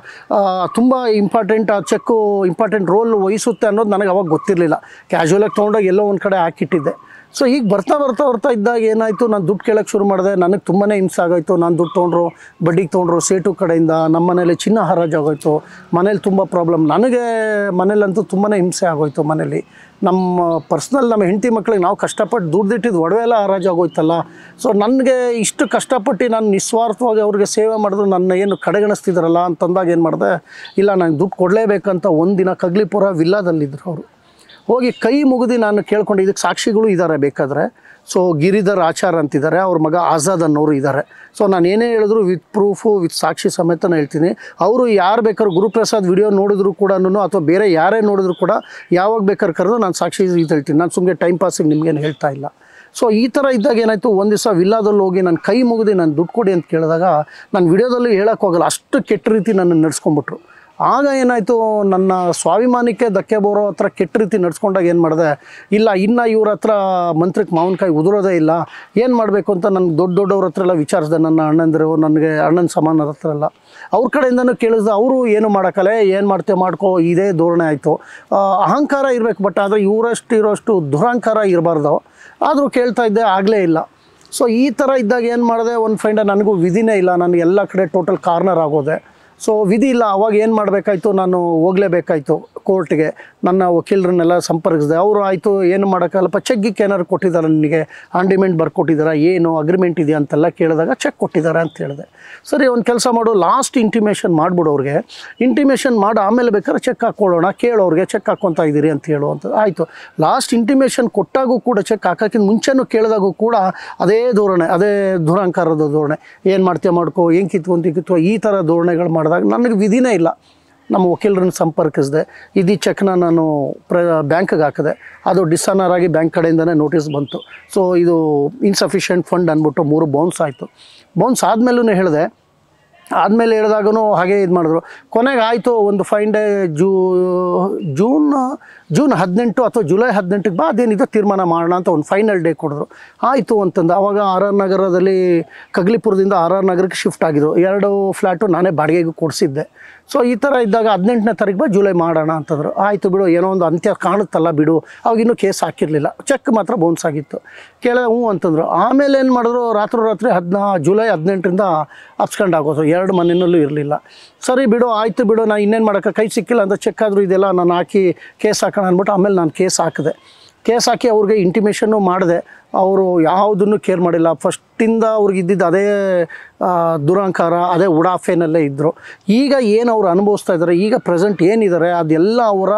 ತುಂಬ ಇಂಪಾರ್ಟೆಂಟ್ ಆ ಚೆಕ್ಕು ಇಂಪಾರ್ಟೆಂಟ್ ರೋಲ್ ವಹಿಸುತ್ತೆ ಅನ್ನೋದು ನನಗೆ ಅವಾಗ ಗೊತ್ತಿರಲಿಲ್ಲ ಕ್ಯಾಶುವಲಾಗಿ ತೊಗೊಂಡೋಗಿ ಎಲ್ಲೋ ಒಂದು ಕಡೆ ಹಾಕಿಟ್ಟಿದ್ದೆ ಸೊ ಈಗ ಬರ್ತಾ ಬರ್ತಾ ಬರ್ತಾ ಇದ್ದಾಗ ಏನಾಯಿತು ನಾನು ದುಡ್ಡು ಕೇಳೋಕ್ಕೆ ಶುರು ಮಾಡಿದೆ ನನಗೆ ತುಂಬಾ ಹಿಂಸೆ ಆಗೋಯ್ತು ನಾನು ದುಡ್ಡು ತೊಗೊಂಡ್ರು ಬಡ್ಡಿಗೆ ತೊಗೊಂಡ್ರು ಸೇಟು ಕಡೆಯಿಂದ ನಮ್ಮ ಮನೇಲಿ ಚಿನ್ನ ಹರಾಜಾಗೋಯ್ತು ಮನೇಲಿ ತುಂಬ ಪ್ರಾಬ್ಲಮ್ ನನಗೆ ಮನೇಲಂತೂ ತುಂಬಾ ಹಿಂಸೆ ಆಗೋಯ್ತು ಮನೇಲಿ ನಮ್ಮ ಪರ್ಸ್ನಲ್ ನಮ್ಮ ಹೆಂಡತಿ ಮಕ್ಳಿಗೆ ನಾವು ಕಷ್ಟಪಟ್ಟು ದುಡ್ದಿಟ್ಟಿದ್ದು ಒಡವೆ ಎಲ್ಲ ಹರಾಜಾಗೋಯ್ತಲ್ಲ ಸೊ ನನಗೆ ಇಷ್ಟು ಕಷ್ಟಪಟ್ಟು ನಾನು ನಿಸ್ವಾರ್ಥವಾಗಿ ಅವ್ರಿಗೆ ಸೇವೆ ಮಾಡಿದ್ರು ನನ್ನ ಏನು ಕಡೆಗಣಿಸ್ತಿದ್ರಲ್ಲ ಅಂತಂದಾಗ ಏನು ಮಾಡಿದೆ ಇಲ್ಲ ನಂಗೆ ದುಡ್ಡು ಕೊಡಲೇಬೇಕಂತ ಒಂದಿನ ಕಗ್ಲಿಪುರ ವಿಲ್ಲಾದಲ್ಲಿದ್ದರು ಅವರು ಹೋಗಿ ಕೈ ಮುಗಿದು ನಾನು ಕೇಳ್ಕೊಂಡು ಇದಕ್ಕೆ ಸಾಕ್ಷಿಗಳು ಇದ್ದಾರೆ ಬೇಕಾದರೆ ಸೊ ಗಿರಿಧರ್ ಆಚಾರ್ ಅಂತಿದ್ದಾರೆ ಅವ್ರ ಮಗ ಆಜಾದ್ ಅನ್ನೋರು ಇದ್ದಾರೆ ಸೊ ನಾನು ಏನೇ ಹೇಳಿದ್ರು ವಿತ್ ಪ್ರೂಫು ವಿತ್ ಸಾಕ್ಷಿ ಸಮೇತ ಹೇಳ್ತೀನಿ ಅವರು ಯಾರು ಬೇಕಾದ್ರೂ ಗುರುಪ್ರಸಾದ್ ವಿಡಿಯೋ ನೋಡಿದ್ರು ಕೂಡ ಅಥವಾ ಬೇರೆ ಯಾರೇ ನೋಡಿದ್ರು ಕೂಡ ಯಾವಾಗ ಬೇಕಾದ್ರೆ ಕರೆದು ನಾನು ಸಾಕ್ಷಿ ಇದು ಹೇಳ್ತೀನಿ ನಾನು ಸುಮ್ಮನೆ ಟೈಮ್ ಪಾಸಿಗೆ ನಿಮ್ಗೇನು ಹೇಳ್ತಾ ಇಲ್ಲ ಸೊ ಈ ಥರ ಇದ್ದಾಗ ಏನಾಯಿತು ಒಂದು ದಿವಸ ವಿಲ್ಲಾದಲ್ಲಿ ಹೋಗಿ ನಾನು ಕೈ ಮುಗಿದು ನಾನು ದುಡ್ಡು ಕೊಡಿ ಅಂತ ಕೇಳಿದಾಗ ನಾನು ವಿಡಿಯೋದಲ್ಲಿ ಹೇಳೋಕ್ಕೆ ಹೋಗಲ್ಲ ಅಷ್ಟು ಕೆಟ್ಟ ರೀತಿ ನನ್ನ ನಡೆಸ್ಕೊಂಬಿಟ್ರು ಆಗ ಏನಾಯಿತು ನನ್ನ ಸ್ವಾಭಿಮಾನಕ್ಕೆ ಧಕ್ಕೆ ಬರೋ ಹತ್ರ ಕೆಟ್ಟ ರೀತಿ ನಡ್ಸ್ಕೊಂಡಾಗ ಏನು ಮಾಡಿದೆ ಇಲ್ಲ ಇನ್ನು ಇವ್ರ ಹತ್ರ ಮಂತ್ರಕ್ಕೆ ಮಾವಿನಕಾಯಿ ಉದುರೋದೇ ಇಲ್ಲ ಏನು ಮಾಡಬೇಕು ಅಂತ ನನಗೆ ದೊಡ್ಡ ದೊಡ್ಡವ್ರ ಹತ್ರ ಎಲ್ಲ ವಿಚಾರಿಸಿದೆ ನನ್ನ ಅಣ್ಣಂದಿರು ನನಗೆ ಅಣ್ಣನ ಸಮಾನರ ಹತ್ರ ಎಲ್ಲ ಅವ್ರ ಕಡೆಯಿಂದನೂ ಕೇಳಿಸ್ದೆ ಅವರು ಏನು ಮಾಡೋಕ್ಕಲ್ಲ ಏನು ಮಾಡ್ತೇವೆ ಮಾಡ್ಕೋ ಇದೇ ಧೋರಣೆ ಆಯಿತು ಅಹಂಕಾರ ಇರಬೇಕು ಬಟ್ ಆದರೆ ಇವರಷ್ಟು ಇರೋಷ್ಟು ದುರಹಂಕಾರ ಇರಬಾರ್ದು ಆದರೂ ಕೇಳ್ತಾ ಇದ್ದೆ ಆಗಲೇ ಇಲ್ಲ ಸೊ ಈ ಥರ ಇದ್ದಾಗ ಏನು ಮಾಡಿದೆ ಒಂದು ಫೈಂಡ ನನಗೂ ವಿಧಿನೇ ಇಲ್ಲ ನಾನು ಎಲ್ಲ ಕಡೆ ಟೋಟಲ್ ಕಾರ್ನರ್ ಆಗೋದೆ ಸೊ ವಿಧಿ ಇಲ್ಲ ಅವಾಗ ಏನು ಮಾಡಬೇಕಾಯ್ತು ನಾನು ಹೋಗಲೇಬೇಕಾಯ್ತು ಕೋರ್ಟ್ಗೆ ನನ್ನ ವಕೀಲರನ್ನೆಲ್ಲ ಸಂಪರ್ಕಿಸಿದೆ ಅವರು ಆಯಿತು ಏನು ಮಾಡೋಕ್ಕಲ್ಲಪ್ಪ ಚೆಕ್ ಗಿಕ್ ಏನಾದ್ರು ಕೊಟ್ಟಿದ್ದಾರೆ ನನಗೆ ಆಂಡಿಮೆಂಟ್ ಬರ್ಕೊಟ್ಟಿದ್ದಾರಾ ಏನು ಅಗ್ರಿಮೆಂಟ್ ಇದೆಯಾ ಅಂತೆಲ್ಲ ಕೇಳಿದಾಗ ಚೆಕ್ ಕೊಟ್ಟಿದ್ದಾರೆ ಅಂತ ಹೇಳಿದೆ ಸರಿ ಒಂದು ಕೆಲಸ ಮಾಡು ಲಾಸ್ಟ್ ಇಂಟಿಮೇಷನ್ ಮಾಡಿಬಿಡು ಅವ್ರಿಗೆ ಇಂಟಿಮೇಷನ್ ಮಾಡಿ ಆಮೇಲೆ ಬೇಕಾದ್ರೆ ಚೆಕ್ ಹಾಕ್ಕೊಳ್ಳೋಣ ಕೇಳೋರಿಗೆ ಚೆಕ್ ಹಾಕ್ಕೊತಾ ಇದ್ದೀರಿ ಅಂತ ಹೇಳು ಅಂತ ಆಯಿತು ಲಾಸ್ಟ್ ಇಂಟಿಮೇಷನ್ ಕೊಟ್ಟಾಗೂ ಕೂಡ ಚೆಕ್ ಹಾಕೋಕ್ಕಿಂತ ಮುಂಚೆನೂ ಕೇಳಿದಾಗೂ ಕೂಡ ಅದೇ ಧೋರಣೆ ಅದೇ ದುರಹಂಕಾರದ ಧೋರಣೆ ಏನು ಮಾಡ್ತೀಯ ಮಾಡ್ಕೋ ಏನು ಕಿತ್ಕೊಂತಿ ಕಿತ್ಕೋ ಈ ಥರ ಧೋರಣೆಗಳು ಮಾಡಿದಾಗ ನನಗೆ ವಿಧಿನೇ ಇಲ್ಲ ನಮ್ಮ ವಕೀಲರನ್ನ ಸಂಪರ್ಕಿಸಿದೆ ಇದು ಚೆಕ್ನ ನಾನು ಪ್ರ ಬ್ಯಾಂಕ್ಗೆ ಹಾಕಿದೆ ಅದು ಡಿಸಾನರ್ ಆಗಿ ಬ್ಯಾಂಕ್ ಕಡೆಯಿಂದನೇ ನೋಟಿಸ್ ಬಂತು ಸೊ ಇದು ಇನ್ಸಫಿಷಿಯೆಂಟ್ ಫಂಡ್ ಅಂದ್ಬಿಟ್ಟು ಮೂರು ಬೌನ್ಸ್ ಆಯಿತು ಬೌನ್ಸ್ ಆದಮೇಲೂ ಹೇಳಿದೆ ಆದಮೇಲೆ ಹೇಳಿದಾಗೂ ಹಾಗೆ ಇದು ಮಾಡಿದ್ರು ಕೊನೆಗೆ ಆಯಿತು ಒಂದು ಫೈನ್ ಡೇ ಜೂ ಜೂನ್ ಜೂನ್ ಹದಿನೆಂಟು ಅಥವಾ ಜುಲೈ ಹದಿನೆಂಟಿಗೆ ಬಾ ಅದೇನಿದೆ ತೀರ್ಮಾನ ಮಾಡೋಣ ಅಂತ ಒಂದು ಫೈನಲ್ ಡೇ ಕೊಡಿದ್ರು ಆಯಿತು ಅಂತಂದು ಆವಾಗ ಆರ್ ಆರ್ ನಗರದಲ್ಲಿ ಕಗ್ಲಿಪುರದಿಂದ ಆರ್ ಆರ್ ನಗರಕ್ಕೆ ಶಿಫ್ಟ್ ಆಗಿದ್ರು ಎರಡು ಫ್ಲ್ಯಾಟು ನಾನೇ ಬಾಡಿಗೆಗೆ ಕೊಡಿಸಿದ್ದೆ ಸೊ ಈ ಥರ ಇದ್ದಾಗ ಹದಿನೆಂಟನೇ ತಾರೀಕು ಬಾ ಜುಲೈ ಮಾಡೋಣ ಅಂತಂದರು ಆಯಿತು ಬಿಡು ಏನೋ ಒಂದು ಅಂತ್ಯ ಕಾಣುತ್ತಲ್ಲ ಬಿಡು ಅವಾಗ ಇನ್ನೂ ಕೇಸ್ ಹಾಕಿರಲಿಲ್ಲ ಚೆಕ್ ಮಾತ್ರ ಬೌನ್ಸ್ ಆಗಿತ್ತು ಕೇಳಿದೆ ಹ್ಞೂ ಅಂತಂದರು ಆಮೇಲೆ ಏನು ಮಾಡಿದ್ರು ರಾತ್ರಿ ರಾತ್ರಿ ಹದಿನಾ ಜುಲೈ ಹದಿನೆಂಟರಿಂದ ಅಪ್ಸ್ಕೊಂಡು ಆಗೋದು ಎರಡು ಮನೆಯಲ್ಲೂ ಇರಲಿಲ್ಲ ಸರಿ ಬಿಡು ಆಯಿತು ಬಿಡು ನಾನು ಇನ್ನೇನು ಮಾಡೋಕ್ಕೆ ಕೈ ಸಿಕ್ಕಿಲ್ಲ ಅಂತ ಚೆಕ್ ಆದರೂ ಇದೆಲ್ಲ ನಾನು ಹಾಕಿ ಕೇಸ್ ಹಾಕೋಣ ಅಂದ್ಬಿಟ್ಟು ಆಮೇಲೆ ನಾನು ಕೇಸ್ ಹಾಕಿದೆ ಕೇಸ್ ಹಾಕಿ ಅವ್ರಿಗೆ ಇಂಟಿಮೇಷನ್ನು ಮಾಡಿದೆ ಅವರು ಯಾವುದನ್ನು ಕೇರ್ ಮಾಡಿಲ್ಲ ಫಸ್ಟಿಂದ ಅವ್ರಿಗೆ ಇದ್ದಿದ್ದು ಅದೇ ಆ, ದುರಹಂಕಾರ ಅದೇ ಉಡಾಫೆನಲ್ಲೇ ಇದ್ದರು ಈಗ ಏನು ಅವ್ರು ಅನುಭವಿಸ್ತಾ ಇದ್ದಾರೆ ಈಗ ಪ್ರೆಸೆಂಟ್ ಏನಿದ್ದಾರೆ ಅದೆಲ್ಲ ಅವರ